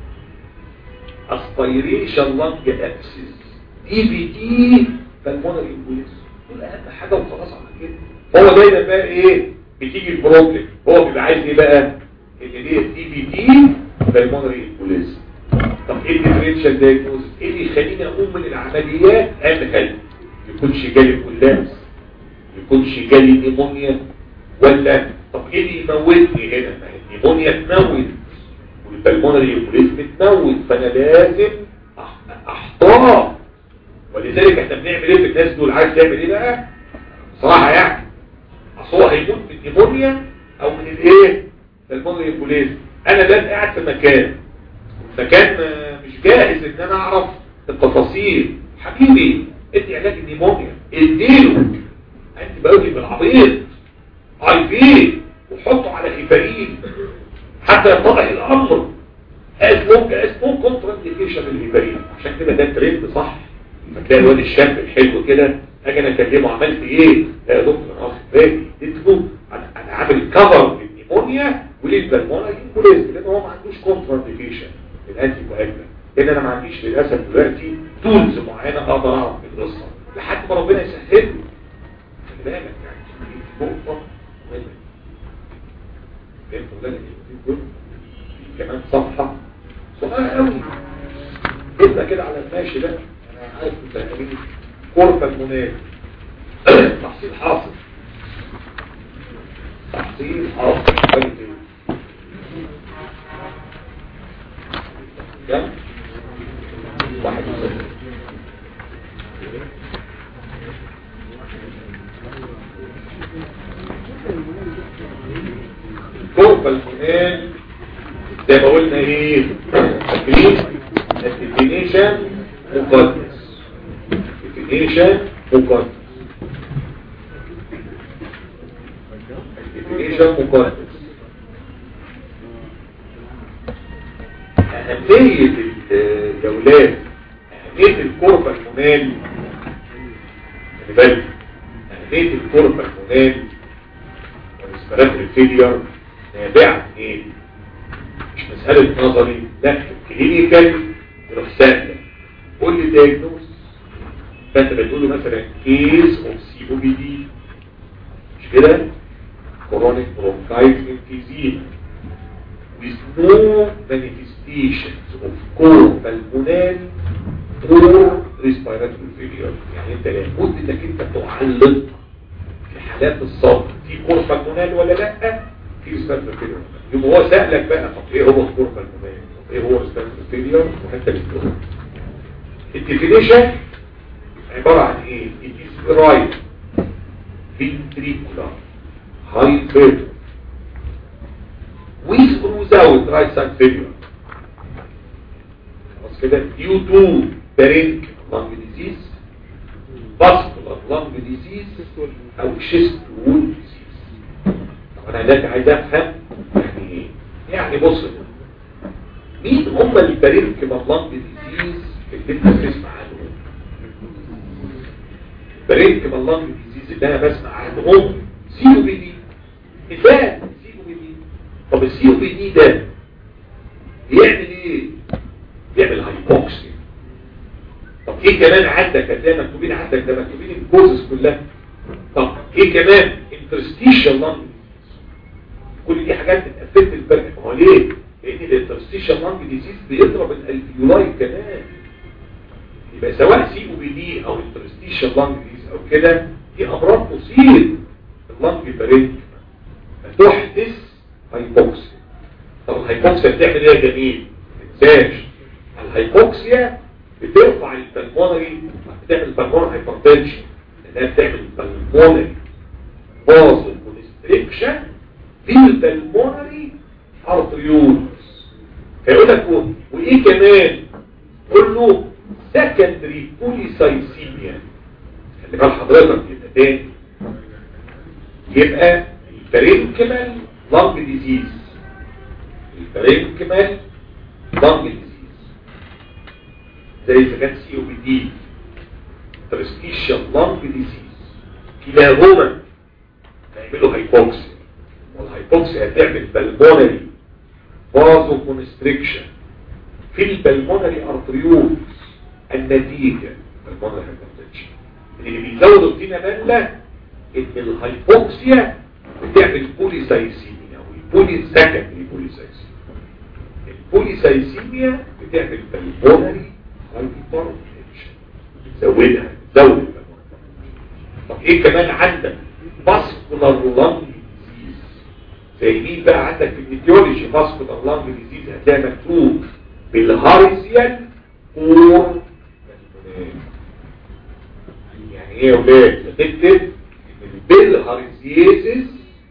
اسبيريشن لانج ابسس دي بي دي بالمونري امبوليس دول اهم حاجه وخلاص على كده هو دايما بقى ايه بتيجي البروبلم هو بيبقى عايز ايه بقى ان دي دي بي دي بالمونري امبوليس طب ايه الديفرنشال دايجنوستس ايه اللي يخليني اقوم من العمليات اهم حاجه يكونش جالي كولابس يكونش جالي نيمونيا ولا طب ايه اللي يموتني هنا ما هي النيمونيا تموت والبلمونري امبوليس بتموت فانا لازم احتاط ولذلك احنا بنعمل ايه في الناس دول عايز تعمل ايه بقى صراحه يعني اصل هو هيموت من النيمونيا او من الايه البلمونري امبوليس انا ده قاعد في مكان مكان مش جاهز ان انا اعرف التفاصيل حبيبي ادي علاج النيمونيا اديله انت باوتي بالعبيط اي في وحطه على هيبارين حتى يتضح الامر اسمه اسمه كونترا انديكيشن للهيبارين عشان كده ده ترند صح فتلاقي الواد الشاب الحلو كده اجي انا اكلمه عملت ايه لا يا دكتور انا واخد بالي اديته انا انا عامل كفر للنيمونيا وللبلمونري امبوليزم لان هو ما عندوش كونترا انديكيشن الانتي كواجلانت لان انا ما عنديش للاسف دلوقتي تولز معينه اقدر اعرف القصه لحد ما ربنا يسهل لي خلي بالك يعني دي نقطه مهمه فهمتوا ده دول في كمان صفحه صغيره قوي ابدا كده على الماشي ده انا عارف انت هتجيب غرفه المنال تحصيل حاصل تحصيل حاصل كويس كم؟ واحد وستين غرفة المنال زي ما قلنا ايه فاكرين الديفينيشن مقدس الديفينيشن مقدس الديفينيشن مقدس أهمية الجولات أهمية القربة المنال بالك اهميه الكوربا المونال والريسبيراتوري فيلير نابعه منين مش مساله نظري لا كلينيكال يروح سهله قول لي دايجنوز فانت بتقول له مثلا كيس اوف سي او بي دي مش كده chronic bronchitis emphysema with no manifestations of core pulmonary or respiratory failure يعني انت لابد انك انت تعلق في حالات الصدر في كور بالمونال ولا لا في respiratory failure يبقى هو سألك بقى طب ايه هو الكور بالمونال طب ايه هو respiratory failure وانت بتقول الديفينيشن عبارة عن ايه it is right ventricular hyper with or without right side failure خلاص كده due to برينك lung disease vascular lung disease او chest wall disease طب انا دلوقتي عايز افهم يعني ايه يعني بص مين هم البرينك lung disease اللي انت بتسمع عنهم برينك lung disease اللي انا بسمع عنهم سي او بي دي مثال سي او بي دي طب السي او بي دي ده بيعمل ايه بيعمل هايبوكسيا طب ايه كمان عندك هتلاقي مكتوبين عندك ده مكتوبين الكوزز كلها طب ايه كمان انترستيشال لانج كل دي حاجات بتأفكت البرد ما هو ليه لان الانترستيشال لانج ديزيز بيضرب الالفيولاي كمان يبقى سواء سي او بي دي او انترستيشال لانج ديزيز او كده دي امراض تصيب اللنج بريد تحدث هايبوكسيا طب الهايبوكسيا بتعمل ايه يا جميل ما تنساش الهايبوكسيا بترفع البلمونري بتعمل البلمونري هايبرتنشن لانها بتعمل البلمونري باز كونستريكشن في البلمونري ارتريولز فيقول لك وايه كمان كله سكندري بوليسايسيميا خلي بال حضرتك يبقى تاني يبقى البرينكمال لانج ديزيز البرينكمال لانج ديزيز زي اذا كان سي او بي دي ترستيشن لانج ديزيز كلاهما هيعملوا هايبوكسيا والهايبوكسيا هتعمل بالمونري فازو كونستريكشن في البلمونري ارتريولز النتيجه بالمونري هايبرتنشن اللي بيزود الطينه بله ان الهايبوكسيا بتعمل بوليسايسيميا والبولي سكندري بوليسايسيميا البوليسايسيميا بتعمل بالمونري هايبرتنشن بتزودها بتزود البلمونري طب ايه كمان عندك فاسكولار لانج ديزيز زي مين بقى عندك في الميتيولوجي فاسكولار لانج ديزيز هتلاقي مكتوب بالهاريزيان اور يعني ايه يا ولاد تكتب بالهاريزيزس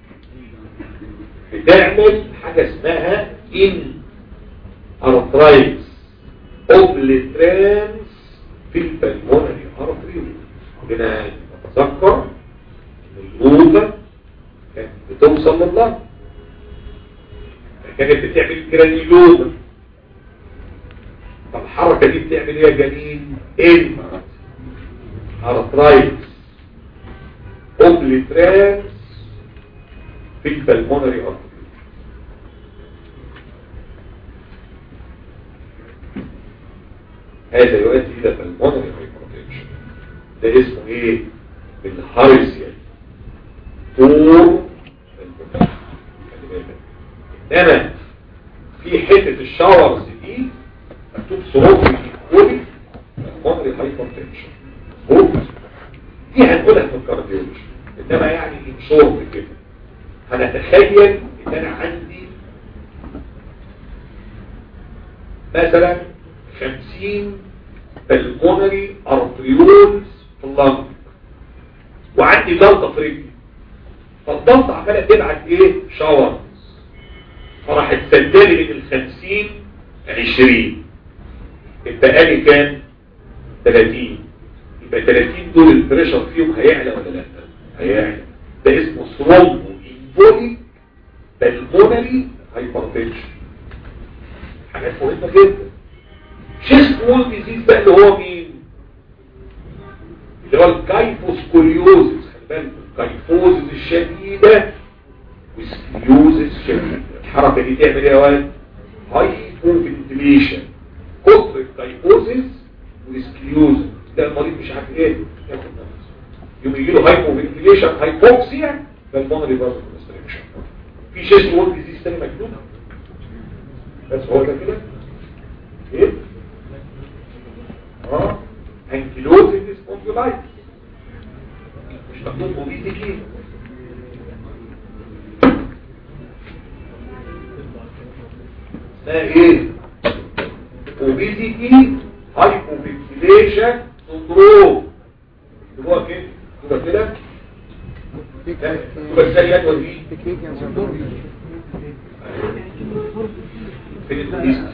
بتعمل حاجة اسمها ان ارترايتس اوبليترانس في البلمونري ارتري هنا نتذكر ان الاوضه كانت بتوصل لله كانت بتعمل جرانيلوما طب الحركة دي بتعمل ايه يا جميل ان ارترايتس اوبليترانس في البلمونري ارتري هذا يؤدي الى بالمونري هايبرتنشن ده اسمه ايه بالهارسيال طول انما في حته الشاورز دي مكتوب صروف الكولي بالمونري هايبرتنشن مظبوط دي هنقولها في الكارديولوجي انما يعني ان شورت كده هنتخيل ان انا عندي مثلا خمسين بالمونري ارتريولز في اللنج وعندي ضغطة في رجلي فالضغطة عمالة تبعت ايه شاور فراح تسدلي من الخمسين عشرين يبقى لي كام تلاتين يبقى تلاتين دول البريشر فيهم هيعلى ولا لا هيعلى ده اسمه ثرومبو انبوليك بالمونري هايبرتنشن حاجات مهمة جدا شيست وول ديزيز بقى اللي هو مين اللي هو الكايفوس وسكوليوزس خلي بالك الكايفوزس الشديدة وسكوليوزس شديدة الحركة دي تعمل ايه يا ولد؟ هايبوفنتليشن كتر الكايفوزس والسكوليوزس ده المريض مش عارف ايه ياخد نفس يوم يجي له هايبوفنتليشن هايبوكسيا ده المونري برضه كونستريكشن في شيست وول ديزيز تاني مكتوب بس هو ده كده ايه اه انكيلوزيس سبونديولايتس مش مكتوب اوبيزيتي اسمها ايه اوبيزيتي هايبوفيكسيليشن سندروم هو كده هو كده هو ازاي يدوى دي بيكريكيان سندروم فين الاوبيزيتي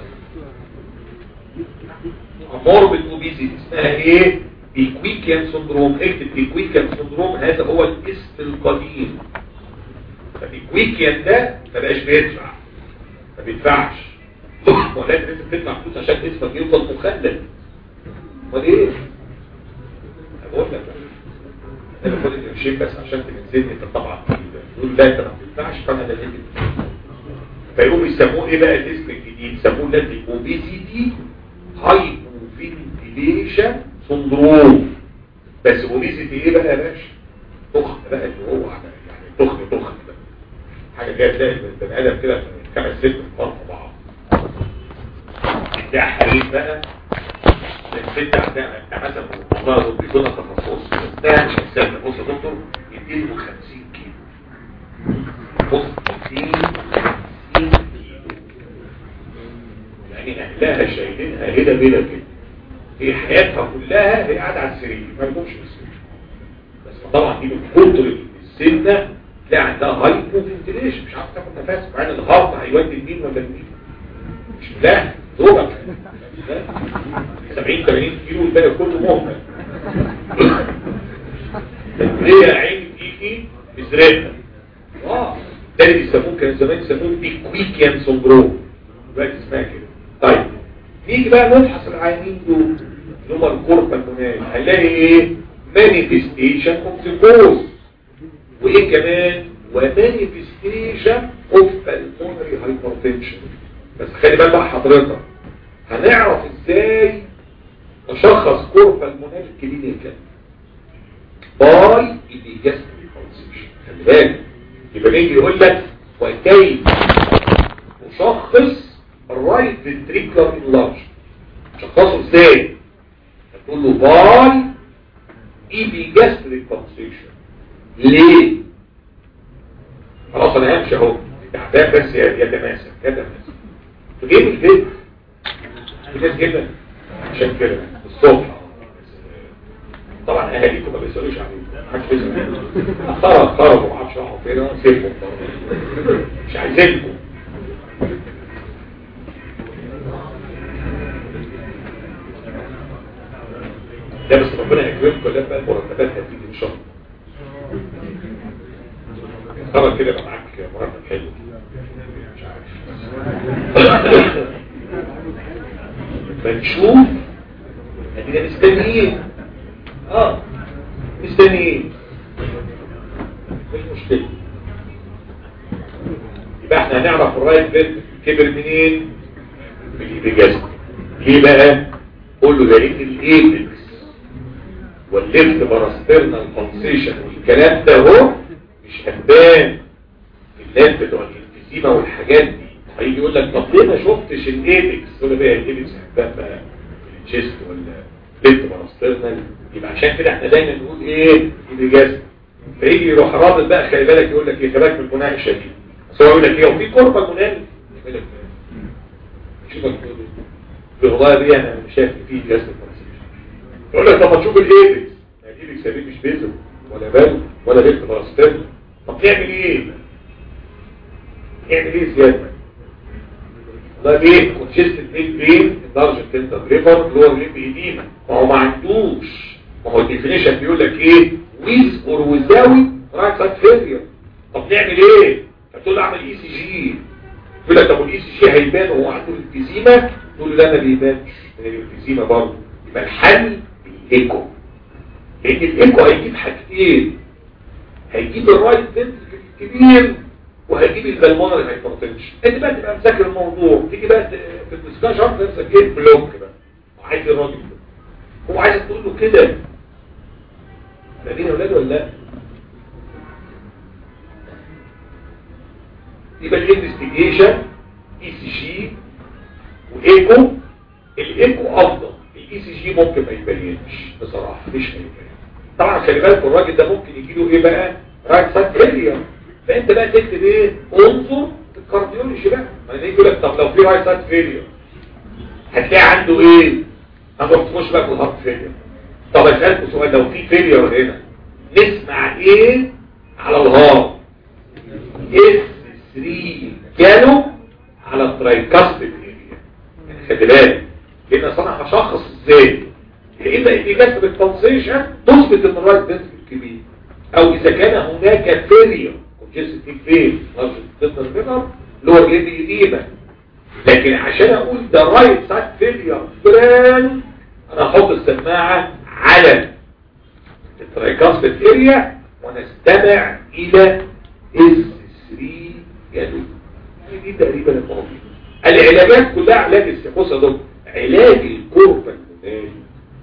موربid اوبيزيتي اسمها ايه بيكويكيان سندروم اكتب بيكويكيان سندروم هذا هو الاسم القديم فبيكويكيان ده ما بقاش بيدفع ما بيدفعش ولازم لازم تدفع فلوس عشان اسمك يفضل مخلد امال ايه بقول لك انا باخد القرشين بس عشان تنزلني انت طبعا يقول لا انت ما بتدفعش فانا ده اللي فيقوموا يسموه ايه بقى الاسم الجديد يسموه الذي اوبيزيتي هايبوفنتيليشن سندروم بس اوبيزيتي ايه بقى يا باشا تخن بقى اللي هو يعني تخن تخن بقى حاجه كده تلاقي البني ادم كده خمس ست فرق بعض ده حريق بقى الست عندها مثلا والله بيكون تخصص ده مش هيسافر بص يا دكتور يديله 50 كيلو بص 50 50 كيلو يعني اهلها شايلينها هنا بلا كده هي حياتها كلها هي قاعده على السرير ما يقومش من السرير بس طبعا دي من كتر السنه تلاقي عندها هايبو فنتليشن مش عارفه تاخد نفس مع ان الهارت هيودي لمين ولا لمين مش لا زوجك 70 80 كيلو الباقي كله مهمل هي عين فيكي بزرقها اه ده اللي بيسموه كان زمان يسموه بيكويكيان سندروم دلوقتي اسمها كده طيب نيجي بقى نفحص العينين دول اللي هم الكوربا المنال هنلاقي ايه مانيفستيشن اوف ذا كوز وايه كمان ومانيفستيشن اوف بالمونري هايبرتنشن بس خلي بالك بقى حضرتك هنعرف ازاي نشخص كوربا المنال كلينيكال باي الايجاستري كونسيشن خلي بالك يبقى نيجي يقول لك وكيف نشخص الرايت فنتريكولار انلارج شخصه ازاي هتقول له باي ايبيجاستريك كونسيشن ليه خلاص انا همشي اهو تعبان بس يتماسك يتماسك تجيب البيت الناس جدا عشان كده الصبح طبعا اهاليكم ما بيسالوش عليه محدش بيسال خرج خرجوا ما اعرفش راحوا فين سيبهم مش عايزينكم ده بس ربنا يكرمكم كلها بقى المرتبات هتيجي ان شاء الله خرج كده يبقى معاك مرتب حلو مش عارف فنشوف ادينا مستنيين اه مستنيين مش مشكلة يبقى احنا هنعرف الرايت بيت كبر منين من الايبيجاز ليه بقى قول له ده ان الايبكس والليفت باراسترنال كونسيشن والكلام ده اهو مش هتبان في اللاب بتوع الانفيزيما والحاجات دي هيجي يقول لك طب ليه ما شفتش الايبكس تقول له بقى الايبكس هتبان بقى في الجيست ولا ليفت باراسترنال يبقى عشان كده احنا دايما نقول ايه ايبيجاز فيجي يروح رابط بقى خلي بالك يقول لك ايه خلي بالك من البناء الشديد بس هو يقول لك ايه وفي كربة بناء يقول لك شوفك تقول والله دي انا مش شايف إن في جسد يقول لك طب ما تشوف الايبكس الايبكس دي مش بيزو ولا بالو ولا ليفت باراسترنال طب نعمل ايه نعمل ايه زياده والله ليه كونجستد ميد بين درجه تنتر ريفر اللي هو الليمب ايديما ما هو ما عندوش ما هو الديفينيشن بيقول لك ايه ويز اور ويزاوي رايت سايد فيلير طب نعمل ايه هتقول له اعمل اي سي جي يقول لك طب الاي سي جي هيبان وهو عنده الفيزيما تقول له لا ما بيبانش من الفيزيما برضه يبقى الحل الايكو لان الايكو هيجيب حاجتين هيجيب الرايت فنتركل الكبير وهيجيب البلمونري هايبرتنشن انت بقى تبقى مذاكر الموضوع تيجي بقى ت- في الدسكشن نفسك ايه بلوك بقى وعايز الراجل ده هو عايز تقول له كده فاهمين يا اولاد ولا لا يبقى الانفستيجيشن اي سي جي وايكو الايكو افضل الاي سي جي ممكن ما يبينش بصراحه مش هيبين طبعا خلي بالك الراجل ده ممكن يجي له ايه بقى رايت سايد فيلير فانت بقى تكتب ايه انظر الكارديولوجي بقى ما يجي يقول لك طب لو في رايت سايد فيلير هتلاقي عنده ايه هنروح تخش بقى في الهارت فيلير طب اسالكم سؤال لو في فيلير هنا نسمع ايه على الهارت اس 3 جاله على الترايكاستيك اريا يعني خلي بالك لان اصل انا هشخص ازاي لان الاجابه بالتنسيشن تثبت ان الرايت فنتركل كبير او اذا كان هناك فيلير كونجستيف فين لارج تقدر كده لور ليد ايديما لكن عشان اقول ده رايت سايد فيلير فلان انا احط السماعه على الترايكاستيك اريا ونستمع الى اس 3 جالوب يعني دي تقريبا المواضيع العلاجات كلها علاج السيكوسا دول علاج الكوربا المنالي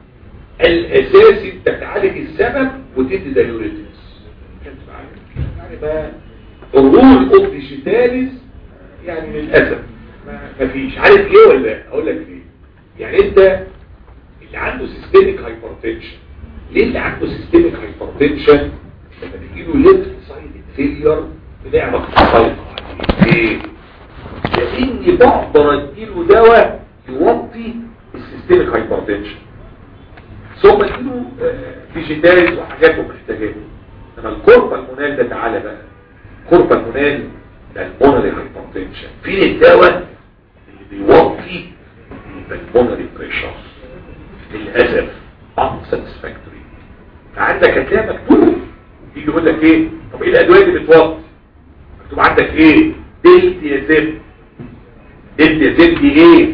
الاساسي انت تعالج السبب وتدي دايوريتكس يعني بقى الرول اوف ديجيتاليز يعني للاسف ما فيش عارف ليه ولا اقول لك ليه يعني انت اللي عنده سيستميك هايبرتنشن ليه اللي عنده سيستميك هايبرتنشن لما تجي له ليفت سايد فيلير بنعرف نسيطر عليه ليه؟ لاني بقدر اديله دواء يوطي السيستميك هايبرتنشن ثم اديله ديجيتالز وحاجات محتاجاته انما الكوربا المونال ده تعالى بقى كوربا المونال ده المونري هايبرتنشن فين الدواء اللي بيوطي البلمونري بريشر للاسف unsatisfactory فعندك هتلاقي مكتوب يجي يقول لك ايه طب ايه الادويه اللي بتوطي مكتوب عندك ايه دلتيازيب دلتيازيب دي ايه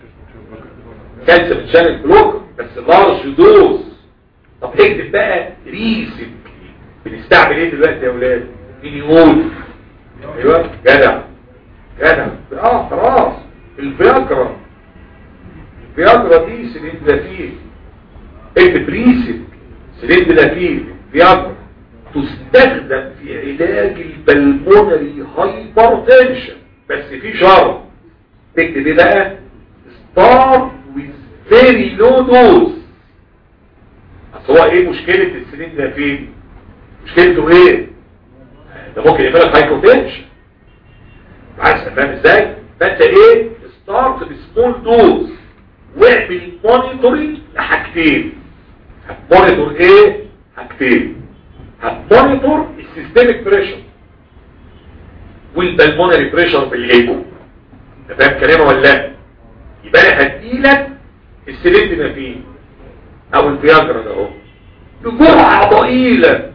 كالسيوم شانل بلوك بس لارج دوز طب اكتب بقى ريسنتلي بنستعمل ايه دلوقتي يا اولاد مين يقول ايوه جدع جدع اه خلاص الفياجرا الفياجرا دي سلندلافين اكتب ريسنت سلندلافين فياجرا تستخدم في علاج البلمونري هايبرتنشن بس في شرط تكتب ايه بقى start with very low dose اصل هو ايه مشكلة السنين ده فين مشكلته ايه ده ممكن يعملك هايبوتنشن عايز فاهم ازاي فانت ايه start بسمول دوز واعمل مونيتورنج لحاجتين هتمونيتور ايه حاجتين هتمونيتور السيستميك بريشر والبلمونري بريشر بالايكو انت فاهم كلامه ولا لا يبقى انا هديلك السلندمافين او الفياجرا ده اهو بجرعه ضئيله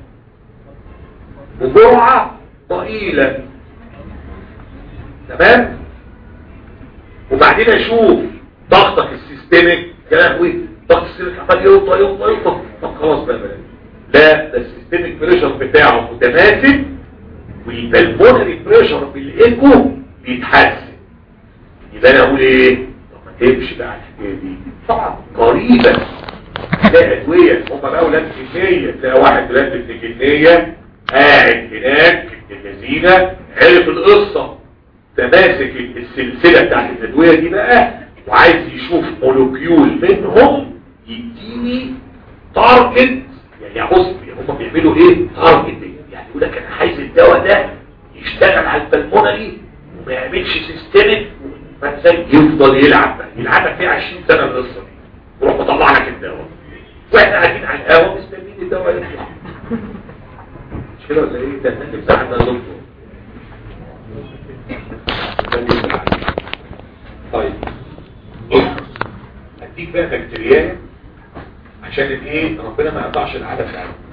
بجرعه ضئيله تمام وبعدين اشوف ضغطك السيستميك يا لهوي ضغط السيستميك عمال يوطى يوطى يوطى طب خلاص بقى بقى لا ده السيستميك بريشر بتاعه متماسك والبلمونري بريشر بالايكو بيتحسن يبقى انا اقول ايه طب ما تمشي بقى على الحكايه دي طبعا قريبا تلاقي ادويه هم بقى ولاد كميه تلاقي واحد ولاد ابن كميه قاعد هناك الذين عرف القصه تماسك السلسله بتاعت الادويه دي بقى وعايز يشوف مولوكيول منهم يديني تارجت يعني بص هم بيعملوا ايه تارجت يعني يقول لك انا عايز الدواء ده يشتغل على البلمونري وما يعملش سيستمك فازاي يفضل يلعب بقى يلعبك فيه 20 سنه القصه دي يروح مطلع لك الدواء واحنا قاعدين على القهوه مستنيين الدواء يطلع مش كده ولا ايه ده انت بتاعنا يا دكتور طيب اديك بقى بكتيريا عشان الايه ربنا ما يقطعش العاده بتاعتنا